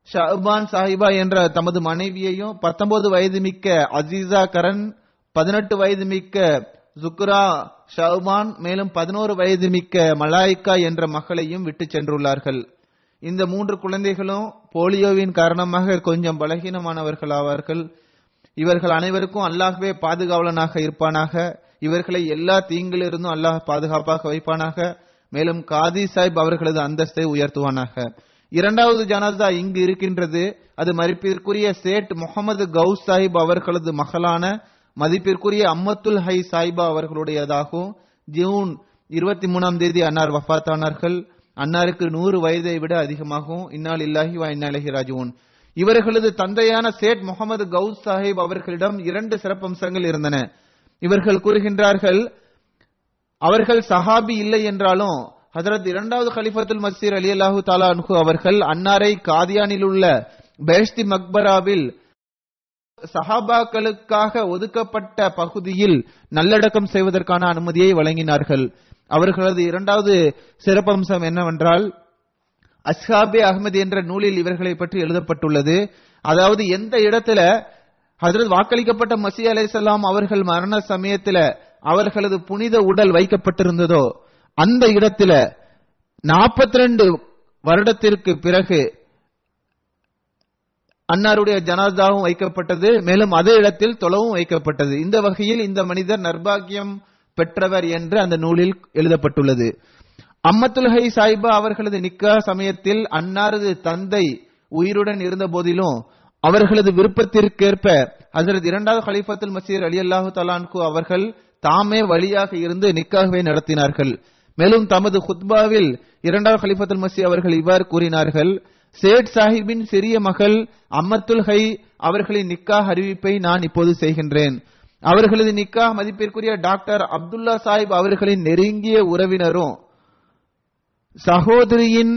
ஷஹபான் சாஹிபா என்ற தமது மனைவியையும் பத்தொன்பது வயது மிக்க அசீசா கரன் பதினெட்டு வயது மிக்க ஜுக்ரா ஷஹபான் மேலும் பதினோரு வயது மிக்க மலாய்க்கா என்ற மகளையும் விட்டு சென்றுள்ளார்கள் இந்த மூன்று குழந்தைகளும் போலியோவின் காரணமாக கொஞ்சம் பலகீனமானவர்கள் ஆவார்கள் இவர்கள் அனைவருக்கும் அல்லாஹ்வே பாதுகாவலனாக இருப்பானாக இவர்களை எல்லா தீங்கிலிருந்தும் அல்லாஹ் பாதுகாப்பாக வைப்பானாக மேலும் காதி சாஹிப் அவர்களது அந்தஸ்தை உயர்த்துவானாக இரண்டாவது ஜனாதா இங்கு இருக்கின்றது அது மதிப்பிற்குரிய சேட் முகமது கவுஸ் சாஹிப் அவர்களது மகளான மதிப்பிற்குரிய அம்மத்துல் ஹை சாஹிபா அவர்களுடையதாகும் ஜூன் இருபத்தி மூணாம் தேதி அன்னார் வஃபாத்தானார்கள் அன்னாருக்கு நூறு வயதை விட அதிகமாகும் இன்னால் இல்லாஹி வா இன்னாலஹி ராஜுவன் இவர்களது தந்தையான சேட் முகமது கவுஸ் சாஹிப் அவர்களிடம் இரண்டு சிறப்பம்சங்கள் இருந்தன இவர்கள் கூறுகின்றார்கள் அவர்கள் சஹாபி இல்லை என்றாலும் ஹதரத் இரண்டாவது கலிஃபத்துல் மசீர் அலி அல்லாஹு தாலா அன்ஹு அவர்கள் அன்னாரை காதியானில் உள்ள பேஷ்தி மக்பராவில் சஹாபாக்களுக்காக ஒதுக்கப்பட்ட பகுதியில் நல்லடக்கம் செய்வதற்கான அனுமதியை வழங்கினார்கள் அவர்களது இரண்டாவது சிறப்பம்சம் என்னவென்றால் அஸ்ஹாபே அஹ்மது என்ற நூலில் இவர்களை பற்றி எழுதப்பட்டுள்ளது அதாவது எந்த இடத்துல ஹஜரத் வாக்களிக்கப்பட்ட மசி அலைசல்லாம் அவர்கள் மரண சமயத்துல அவர்களது புனித உடல் வைக்கப்பட்டிருந்ததோ அந்த இடத்துல நாற்பத்தி ரெண்டு வருடத்திற்கு பிறகு அன்னாருடைய ஜனாதாவும் வைக்கப்பட்டது மேலும் அதே இடத்தில் தொலவும் வைக்கப்பட்டது இந்த வகையில் இந்த மனிதர் நர்பாகியம் பெற்றவர் என்று அந்த நூலில் எழுதப்பட்டுள்ளது அம்மத்துல் ஹை சாயிபா அவர்களது நிக்கா சமயத்தில் அன்னாரது தந்தை உயிருடன் இருந்த போதிலும் அவர்களது விருப்பத்திற்கேற்ப ஹசரத் இரண்டாவது ஹலிஃபத்துல் மசீர் அலி அல்லாஹு தலான்கு அவர்கள் தாமே வழியாக இருந்து நிக்காகவே நடத்தினார்கள் மேலும் தமது ஹுத்பாவில் இரண்டாவது ஹலிஃபத்துல் மசி அவர்கள் இவ்வாறு கூறினார்கள் சேட் சாஹிப்பின் சிறிய மகள் அம்மத்துல் ஹை அவர்களின் நிக்கா அறிவிப்பை நான் இப்போது செய்கின்றேன் அவர்களது நிக்கா மதிப்பிற்குரிய டாக்டர் அப்துல்லா சாஹிப் அவர்களின் நெருங்கிய உறவினரும் சகோதரியின்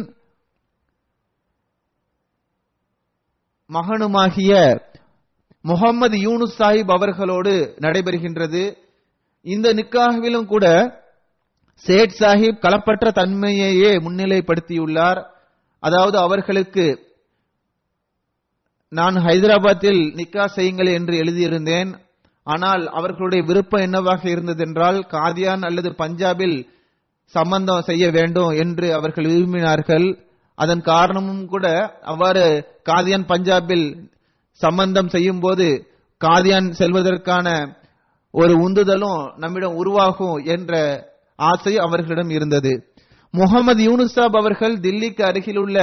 மகனுமாகிய முகமது யூனுஸ் சாஹிப் அவர்களோடு நடைபெறுகின்றது இந்த நிக்காவிலும் கூட சேட் சாஹிப் களப்பற்ற தன்மையையே முன்னிலைப்படுத்தியுள்ளார் அதாவது அவர்களுக்கு நான் ஹைதராபாத்தில் நிக்கா செய்யுங்கள் என்று எழுதியிருந்தேன் ஆனால் அவர்களுடைய விருப்பம் என்னவாக இருந்தது என்றால் காதியான் அல்லது பஞ்சாபில் சம்பந்தம் செய்ய வேண்டும் என்று அவர்கள் விரும்பினார்கள் அதன் காரணமும் கூட அவ்வாறு காதியான் பஞ்சாபில் சம்பந்தம் செய்யும் போது காதியான் செல்வதற்கான ஒரு உந்துதலும் நம்மிடம் உருவாகும் என்ற ஆசை அவர்களிடம் இருந்தது முகமது யூனுசாப் அவர்கள் தில்லிக்கு அருகில் உள்ள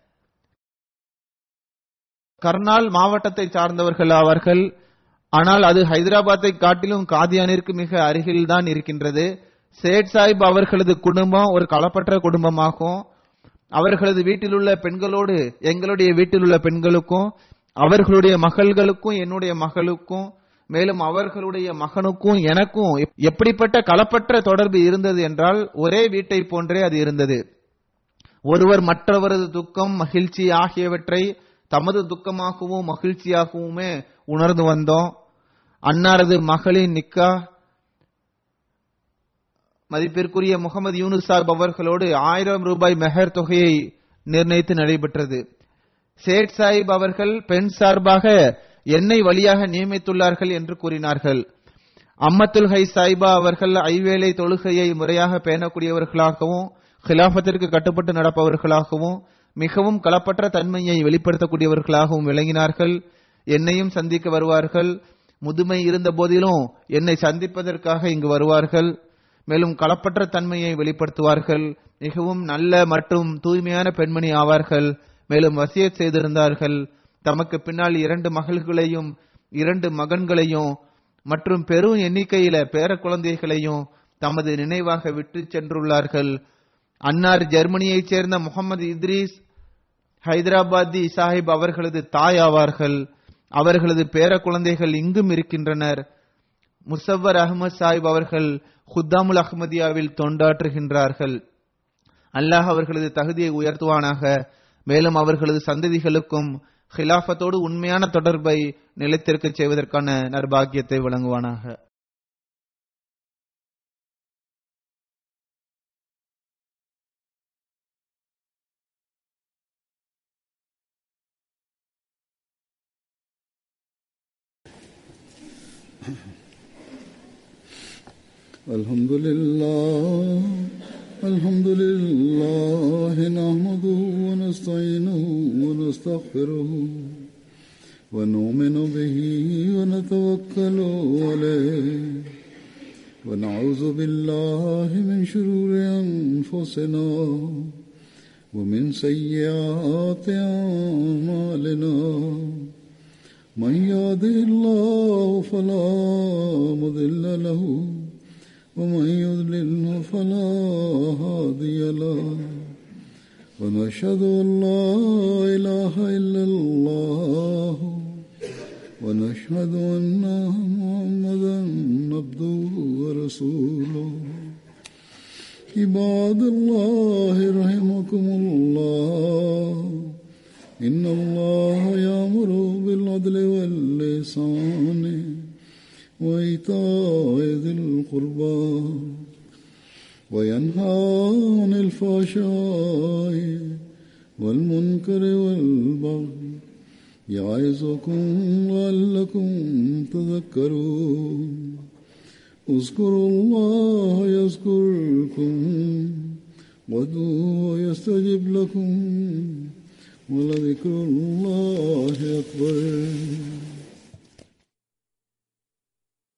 கர்னால் மாவட்டத்தை சார்ந்தவர்கள் ஆவார்கள் ஆனால் அது ஹைதராபாத்தை காட்டிலும் காதியானிற்கு மிக அருகில் தான் இருக்கின்றது சேட் சாஹிப் அவர்களது குடும்பம் ஒரு களப்பற்ற குடும்பமாகும் அவர்களது வீட்டில் உள்ள பெண்களோடு எங்களுடைய வீட்டில் உள்ள பெண்களுக்கும் அவர்களுடைய மகள்களுக்கும் என்னுடைய மகளுக்கும் மேலும் அவர்களுடைய மகனுக்கும் எனக்கும் எப்படிப்பட்ட களப்பற்ற தொடர்பு இருந்தது என்றால் ஒரே வீட்டை போன்றே அது இருந்தது ஒருவர் மற்றவரது துக்கம் மகிழ்ச்சி ஆகியவற்றை தமது துக்கமாகவும் மகிழ்ச்சியாகவுமே உணர்ந்து வந்தோம் அன்னாரது மகளின் நிக்கா மதிப்பிற்குரிய முகமது யூனுசாப் அவர்களோடு ஆயிரம் ரூபாய் மெஹர் தொகையை நிர்ணயித்து நடைபெற்றது சேட் சாஹிப் அவர்கள் பெண் சார்பாக என்னை வழியாக நியமித்துள்ளார்கள் என்று கூறினார்கள் அம்மத்துல் ஹை சாயிபா அவர்கள் ஐவேளை தொழுகையை முறையாக பேணக்கூடியவர்களாகவும் ஹிலாபத்திற்கு கட்டுப்பட்டு நடப்பவர்களாகவும் மிகவும் களப்பற்ற தன்மையை வெளிப்படுத்தக்கூடியவர்களாகவும் விளங்கினார்கள் என்னையும் சந்திக்க வருவார்கள் முதுமை இருந்த போதிலும் என்னை சந்திப்பதற்காக இங்கு வருவார்கள் மேலும் களப்பற்ற தன்மையை வெளிப்படுத்துவார்கள் மிகவும் நல்ல மற்றும் தூய்மையான பெண்மணி ஆவார்கள் மேலும் வசியத் செய்திருந்தார்கள் தமக்கு பின்னால் இரண்டு மகள்களையும் இரண்டு மகன்களையும் மற்றும் பெரும் எண்ணிக்கையில பேர குழந்தைகளையும் தமது நினைவாக விட்டு சென்றுள்ளார்கள் அன்னார் ஜெர்மனியைச் சேர்ந்த முகமது இத்ரீஸ் ஹைதராபாதி சாஹிப் அவர்களது தாய் ஆவார்கள் அவர்களது பேர குழந்தைகள் இங்கும் இருக்கின்றனர் முசவர் அகமது சாஹிப் அவர்கள் ஹுத்தாமுல் அஹ்மதியாவில் தொண்டாற்றுகின்றார்கள் அல்லாஹ் அவர்களது தகுதியை உயர்த்துவானாக மேலும் அவர்களது சந்ததிகளுக்கும் ஹிலாஃபத்தோடு உண்மையான தொடர்பை நிலைத்திருக்கச் செய்வதற்கான நர்பாகியத்தை வழங்குவானாக الحمد لله الحمد لله نحمده ونستعينه ونستغفره ونؤمن به ونتوكل عليه ونعوذ بالله من شرور أنفسنا ومن سيئات أعمالنا من يهده الله فلا مضل له ومن يضلله فلا هادي له ونشهد أن لا إله إلا الله ونشهد أن محمدا عبده ورسوله عباد الله رحمكم الله إن الله يأمر بالعدل واللسان وإيتاء ذي القربى وينهى عن الفحشاء والمنكر والبغي يعظكم لعلكم تذكرون اذكروا الله يذكركم وادعوه يستجب لكم ولذكر الله أكبر